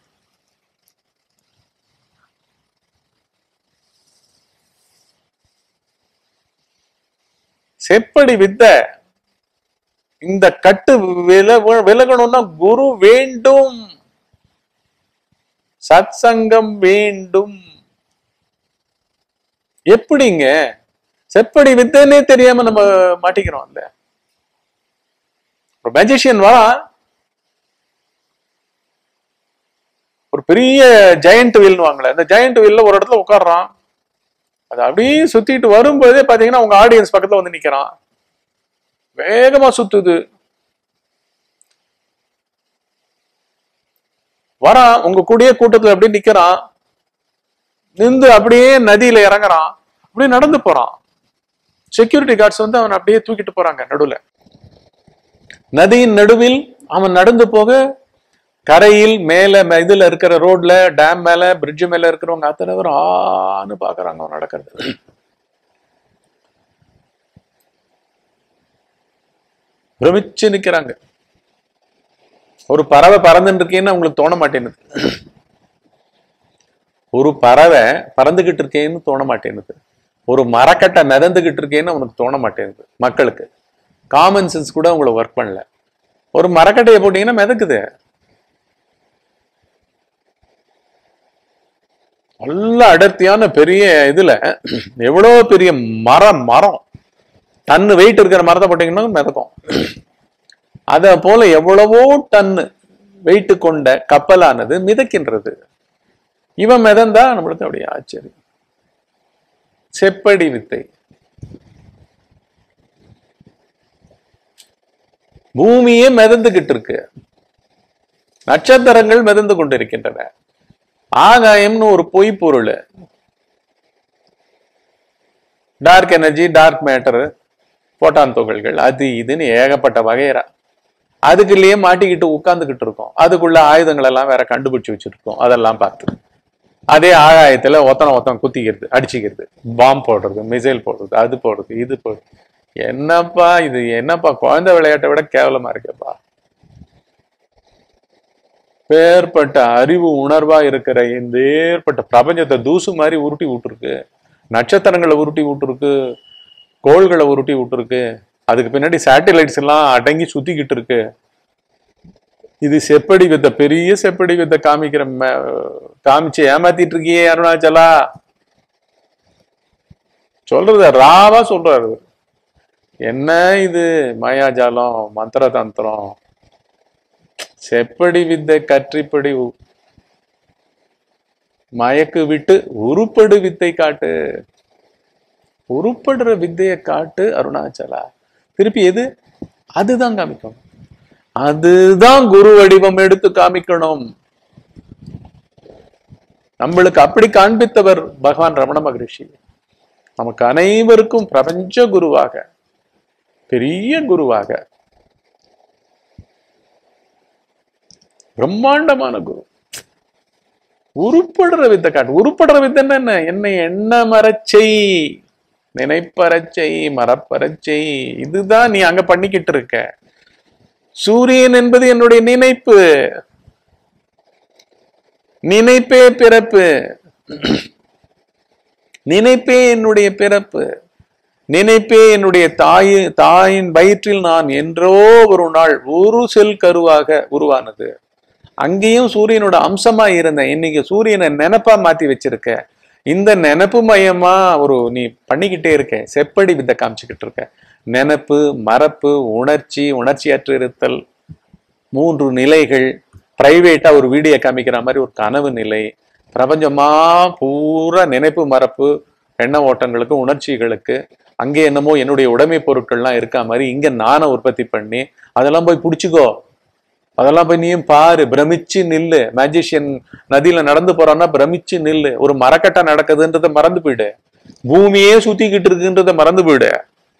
செப்படி வித்தை இந்த கட்டு வில விலகணும்னா குரு வேண்டும் சத்சங்கம் வேண்டும் எப்படிங்க செப்படி வித்தைன்னே தெரியாம நம்ம மாட்டிக்கிறோம் இல்ல ஒரு மேஜிஷியன் வரான் ஒரு பெரிய ஜெயண்ட் வீல்னு வாங்கல அந்த ஜெயண்ட் வீல்ல ஒரு இடத்துல உட்கார்றான் அது அப்படியே சுத்திட்டு வரும்போதே பாத்தீங்கன்னா உங்க ஆடியன்ஸ் பக்கத்துல வந்து நிக்கிறான் வேகமா சுத்துது வரான் உங்க கூடயே கூட்டத்துல அப்படியே நிக்கிறான் நின்று அப்படியே நதியில இறங்குறான் அப்படியே நடந்து போறான் செக்யூரிட்டி கார்ட்ஸ் வந்து அவன் அப்படியே தூக்கிட்டு போறாங்க நடுவுல நதியின் நடுவில் அவன் நடந்து போக கரையில் மேல ம- இதுல இருக்கிற ரோட்ல டேம் மேல பிரிட்ஜ் மேல இருக்கிறவங்க அத்தனை பேரும் ஆன்னு பாக்குறாங்க அவன் நடக்கிறது பிரமிச்சு நிக்கிறாங்க ஒரு பறவை பறந்துட்டு இருக்கேன்னு உங்களுக்கு தோண மாட்டேங்குது ஒரு பறவை பறந்துகிட்டு இருக்கேன்னு தோண மாட்டேங்குது ஒரு மரக்கட்டை மிதந்துகிட்டு இருக்கேன்னு அவனுக்கு தோண மாட்டேங்குது மக்களுக்கு காமன் சென்ஸ் கூட உங்களை ஒர்க் பண்ணல ஒரு மரக்கட்டையை போட்டீங்கன்னா மிதக்குது நல்ல அடர்த்தியான பெரிய இதுல எவ்வளவு பெரிய மரம் மரம் டன்னு வெயிட் இருக்கிற மரத்தை போட்டீங்கன்னா மிதக்கும் அத போல எவ்வளவோ டன்னு வெயிட் கொண்ட கப்பலானது மிதக்கின்றது இவன் மிதந்தா நம்மளுக்கு அப்படியே ஆச்சரியம் செப்படி வித்தை பூமியே மிதந்துகிட்டு இருக்கு நட்சத்திரங்கள் மிதந்து கொண்டிருக்கின்றன ஆகாயம்னு ஒரு பொய் பொருள் டார்க் எனர்ஜி டார்க் மேட்டர் போட்டான் துகள்கள் அது இதுன்னு ஏகப்பட்ட வகையறா அதுக்குள்ளேயே மாட்டிக்கிட்டு உட்கார்ந்துகிட்டு இருக்கோம் அதுக்குள்ள ஆயுதங்கள் எல்லாம் வேற கண்டுபிடிச்சு வச்சிருக்கோம் அதெல்லாம் பார்த்து அதே ஆகாயத்துல ஒத்தனை ஒத்தனை குத்திக்கிறது அடிச்சுக்கிறது பாம்பு போடுறது மிசைல் போடுறது அது போடுறது இது போடுறது என்னப்பா இது என்னப்பா குழந்தை விளையாட்டை விட கேவலமா இருக்கேப்பா பேர்பட்ட அறிவு உணர்வா இருக்கிற இந்த ஏற்பட்ட பிரபஞ்சத்தை தூசு மாதிரி உருட்டி விட்டுருக்கு நட்சத்திரங்களை உருட்டி விட்டுருக்கு கோள்களை உருட்டி விட்டுருக்கு அதுக்கு பின்னாடி சேட்டலைட்ஸ் எல்லாம் அடங்கி சுத்திக்கிட்டு இருக்கு இது செப்படி வித்த பெரிய செப்படி வித்த காமிக்கிற ம- காமிச்சு ஏமாத்திட்டு இருக்கியே அருணாச்சலா சொல்றது ராவா சொல்றாரு என்ன இது மாயாஜாலம் மந்திர தந்திரம் செப்படி வித்தை கற்றிப்படி உ- மயக்கு விட்டு உருப்படு வித்தை காட்டு உருப்படுற வித்தையை காட்டு அருணாச்சலா திருப்பி எது அதுதான் காமிக்கணும் அதுதான் குரு வடிவம் எடுத்து காமிக்கணும் நம்மளுக்கு அப்படி காண்பித்தவர் பகவான் ரமண மகரிஷி நமக்கு அனைவருக்கும் பிரபஞ்ச குருவாக பெரிய குருவாக பிரம்மாண்டமான குரு உருப்படுற வித்தை காட்டு உருப்படுற வித்தைன்னா என்ன என்னை எண்ண மரச்செய் நினைப்பறச்சை மரப்பறச்சை இதுதான் நீ அங்க பண்ணிக்கிட்டு இருக்க சூரியன் என்பது என்னுடைய நினைப்பு நினைப்பே பிறப்பு நினைப்பே என்னுடைய பிறப்பு நினைப்பே என்னுடைய தாய் தாயின் வயிற்றில் நான் என்றோ ஒரு நாள் ஒரு செல் கருவாக உருவானது அங்கேயும் சூரியனோட அம்சமா இருந்தேன் இன்னைக்கு சூரியனை நினைப்பா மாத்தி வச்சிருக்க இந்த நினப்பு மயமா ஒரு நீ பண்ணிக்கிட்டே இருக்க செப்படி வித்தை காமிச்சுக்கிட்டு இருக்க நினப்பு மறப்பு உணர்ச்சி உணர்ச்சியற்று இருத்தல் மூன்று நிலைகள் பிரைவேட்டா ஒரு வீடியோ காமிக்கிற மாதிரி ஒரு கனவு நிலை பிரபஞ்சமா பூரா நினைப்பு மறப்பு எண்ண ஓட்டங்களுக்கு உணர்ச்சிகளுக்கு அங்கே என்னமோ என்னுடைய உடைமை பொருட்கள்லாம் இருக்கா மாதிரி இங்க நானை உற்பத்தி பண்ணி அதெல்லாம் போய் பிடிச்சிக்கோ அதெல்லாம் போய் நீயும் பாரு பிரமிச்சு நில்லு மேஜிஷியன் நதியில நடந்து போறான்னா பிரமிச்சு நில்லு ஒரு மரக்கட்டை நடக்குதுன்றத மறந்து போயிடு பூமியே சுத்திக்கிட்டு இருக்குன்றத மறந்து போயிடு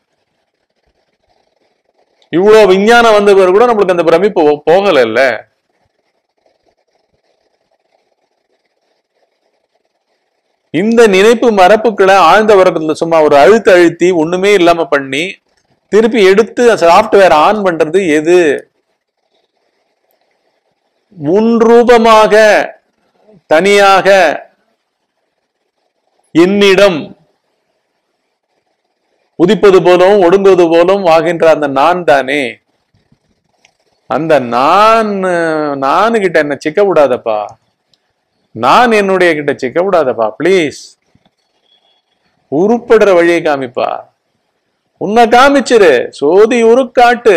இவ்வளவு விஞ்ஞானம் வந்த பிறகு கூட நம்மளுக்கு அந்த பிரமிப்பு போ- போகல இல்ல இந்த நினைப்பு மரப்புக்களை ஆழ்ந்த உறக்கத்துல சும்மா ஒரு அழுத்து அழுத்தி ஒண்ணுமே இல்லாம பண்ணி திருப்பி எடுத்து சாஃப்ட்வேர் ஆன் பண்றது எது முன்ரூபமாக தனியாக என்னிடம் உதிப்பது போலும் ஒடுங்குவது போலும் ஆகின்ற அந்த நான் தானே அந்த நான் நானு கிட்ட என்ன சிக்க விடாதப்பா நான் என்னுடைய கிட்ட சிக்க விடாதப்பா ப்ளீஸ் உருப்படுற வழியை காமிப்பா உன்னை காமிச்சிரு சோதி உருக்காட்டு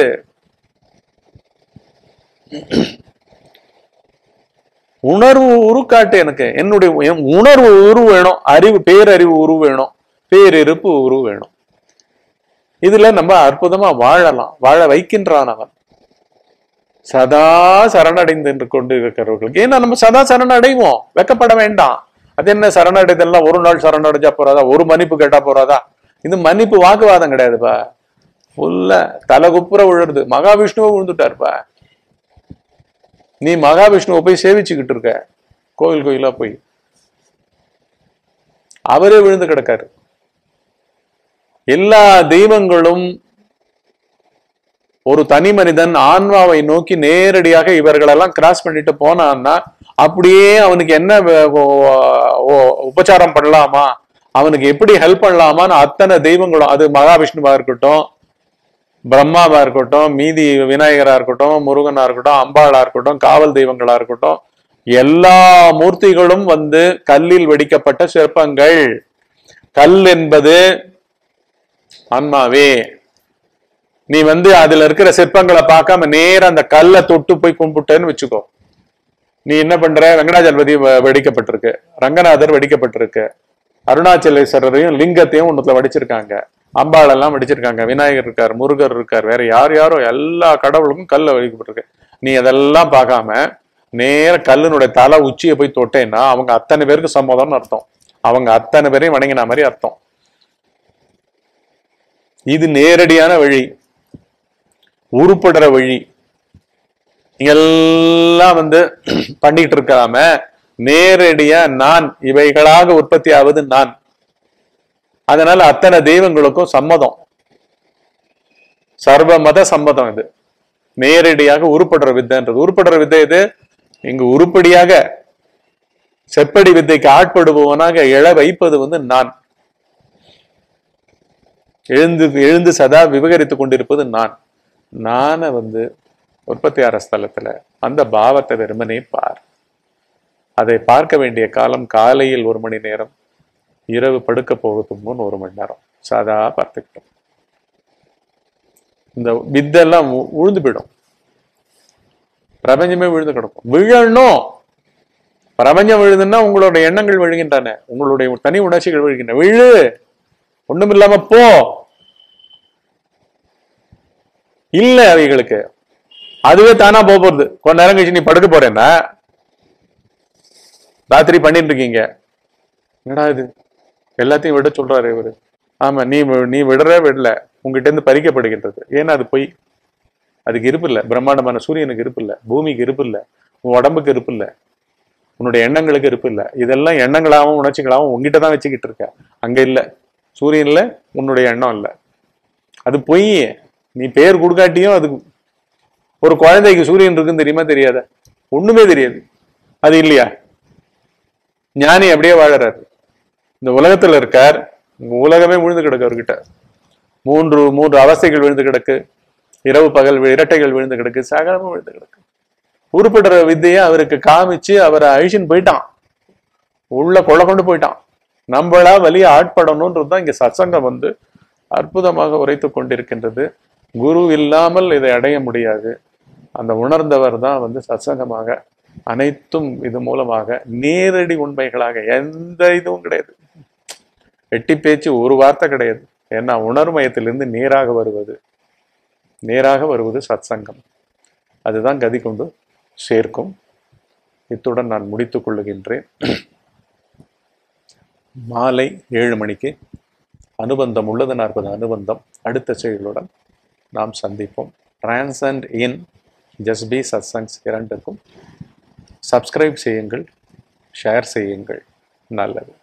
உணர்வு உருக்காட்டு எனக்கு என்னுடைய என் உணர்வு உரு வேணும் அறிவு பேரறிவு உரு வேணும் பேரிருப்பு உரு வேணும் இதுல நம்ம அற்புதமா வாழலாம் வாழ வைக்கின்றான் அவன் சதா சரணடைந்து கொண்டு இருக்கிறவர்களுக்கு ஏன்னா நம்ம சதா சரணடைவோம் வெக்கப்பட வேண்டாம் அது என்ன சரணடைதெல்லாம் ஒரு நாள் சரணடைஞ்சா போறாதா ஒரு மன்னிப்பு கேட்டா போறாதா இது மன்னிப்பு வாக்குவாதம் கிடையாதுப்பா ஃபுல்லா தலை குப்புற விழுறது மகாவிஷ்ணுவை விழுந்துட்டாருப்பா நீ மகாவிஷ்ணுவை போய் சேவிச்சுக்கிட்டு இருக்க கோயில் கோயிலா போய் அவரே விழுந்து கிடக்காரு எல்லா தெய்வங்களும் ஒரு தனி மனிதன் ஆன்மாவை நோக்கி நேரடியாக இவர்களெல்லாம் கிராஸ் பண்ணிட்டு போனான்னா அப்படியே அவனுக்கு என்ன வே- ஓ- ஓ- உபச்சாரம் பண்ணலாமா அவனுக்கு எப்படி ஹெல்ப் பண்ணலாமான்னு அத்தனை தெய்வங்களும் அது மகாவிஷ்ணுவா இருக்கட்டும் பிரம்மாவா இருக்கட்டும் மீதி விநாயகரா இருக்கட்டும் முருகனா இருக்கட்டும் அம்பாளா இருக்கட்டும் காவல் தெய்வங்களா இருக்கட்டும் எல்லா மூர்த்திகளும் வந்து கல்லில் வெடிக்கப்பட்ட சிற்பங்கள் கல் என்பது ஆன்மாவே நீ வந்து அதுல இருக்கிற சிற்பங்களை பார்க்காம நேரா அந்த கல்லை தொட்டு போய் கும்பிட்டேன்னு வச்சுக்கோ நீ என்ன பண்ற வெங்கடாஜலபதி வ- வெடிக்கப்பட்டிருக்கு ரங்கநாதர் வெடிக்கப்பட்டிருக்கு அருணாச்சலேஸ்வரரையும் லிங்கத்தையும் ஒண்ணுத்துல வடிச்சிருக்காங்க அம்பாள் எல்லாம் வடிச்சிருக்காங்க விநாயகர் இருக்கார் முருகர் இருக்கார் வேற யார் யாரோ எல்லா கடவுளுக்கும் கல்ல வெடிக்கப்பட்டிருக்கு நீ அதெல்லாம் பார்க்காம நேர கல்லினுடைய தலை உச்சியை போய் தொட்டேன்னா அவங்க அத்தனை பேருக்கு சம்மதம்னு அர்த்தம் அவங்க அத்தனை பேரையும் வணங்கின மாதிரி அர்த்தம் இது நேரடியான வழி உருப்படுற வழி நீங்க எல்லாம் வந்து பண்ணிட்டு இருக்காம நேரடியா நான் இவைகளாக உற்பத்தி ஆவது நான் அதனால அத்தனை தெய்வங்களுக்கும் சம்மதம் சர்வ மத சம்மதம் இது நேரடியாக உருப்படுற வித்தைன்றது உருப்படுற வித்தை இது இங்கு உருப்படியாக செப்படி வித்தைக்கு ஆட்படுபவனாக எழ வைப்பது வந்து நான் எழுந்து எழுந்து சதா விவகரித்துக் கொண்டிருப்பது நான் நானை வந்து உற்பத்தியார ஸ்தலத்துல அந்த பாவத்தை வெறுமனே பார் அதை பார்க்க வேண்டிய காலம் காலையில் ஒரு மணி நேரம் இரவு படுக்க போகிறதுக்கு முன் ஒரு மணி நேரம் சாதா பார்த்துக்கிட்டோம் இந்த வித்தெல்லாம் உ- உழுந்து போயிடும் பிரபஞ்சமே விழுந்து கிடக்கும் விழணும் பிரபஞ்சம் விழுதுன்னா உங்களோட எண்ணங்கள் விழுகின்றன உங்களுடைய தனி உணர்ச்சிகள் விழுகின்றன விழு ஒண்ணும் இல்லாம போ இல்ல அவைகளுக்கு அதுவே தானா போக போறது கொஞ்ச நேரம் கழிச்சு நீ படுக்க போறேன்னா ராத்திரி பண்ணிட்டு இருக்கீங்க என்னடா இது எல்லாத்தையும் விட சொல்றாரு இவரு ஆமா நீ வி- நீ விடுற விடல உங்ககிட்ட இருந்து பறிக்கப்படுகின்றது ஏன்னா அது பொய் அதுக்கு இருப்பு இல்ல பிரம்மாண்டமான சூரியனுக்கு இருப்பு இல்ல பூமிக்கு இருப்பு இல்ல உன் உடம்புக்கு இருப்பு இல்ல உன்னுடைய எண்ணங்களுக்கு இருப்பு இல்ல இதெல்லாம் எண்ணங்களாகவும் உணர்ச்சிகளாகவும் உங்ககிட்ட தான் வச்சுக்கிட்டு இருக்க அங்க இல்ல சூரியன்ல உன்னுடைய எண்ணம் இல்ல அது பொய் நீ பேர் கொடுக்காட்டியும் அது ஒரு குழந்தைக்கு சூரியன் இருக்குன்னு தெரியுமா தெரியாத ஒண்ணுமே தெரியாது அது இல்லையா ஞானி அப்படியே வாழறாரு இந்த உலகத்துல இருக்கார் உங்க உலகமே விழுந்து கிடக்கு அவர்கிட்ட மூன்று மூன்று அவஸ்தைகள் விழுந்து கிடக்கு இரவு பகல் வி- இரட்டைகள் விழுந்து கிடக்கு சகலமும் விழுந்து கிடக்கு உருப்படுற வித்தையை அவருக்கு காமிச்சு அவரை அழிச்சுன்னு போயிட்டான் உள்ள கொள்ள கொண்டு போயிட்டான் நம்மளா வலிய ஆட்படணும்ன்றது தான் இங்க சத்சங்கம் வந்து அற்புதமாக உரைத்து கொண்டிருக்கின்றது குரு இல்லாமல் இதை அடைய முடியாது அந்த உணர்ந்தவர் தான் வந்து சத்சங்கமாக அனைத்தும் இது மூலமாக நேரடி உண்மைகளாக எந்த இதுவும் கிடையாது வெட்டி பேச்சு ஒரு வார்த்தை கிடையாது ஏன்னா உணர்மயத்திலிருந்து நேராக வருவது நேராக வருவது சத்சங்கம் அதுதான் கதி கொண்டு சேர்க்கும் இத்துடன் நான் முடித்துக் கொள்ளுகின்றேன் மாலை ஏழு மணிக்கு அனுபந்தம் உள்ளது நாற்பது அனுபந்தம் அடுத்த செயலுடன் நாம் சந்திப்போம் டிரான்சண்ட் இன் ஜஸ்பி சத்சங்ஸ் இரண்டுக்கும் சப்ஸ்கிரைப் செய்யுங்கள் ஷேர் செய்யுங்கள் நல்லது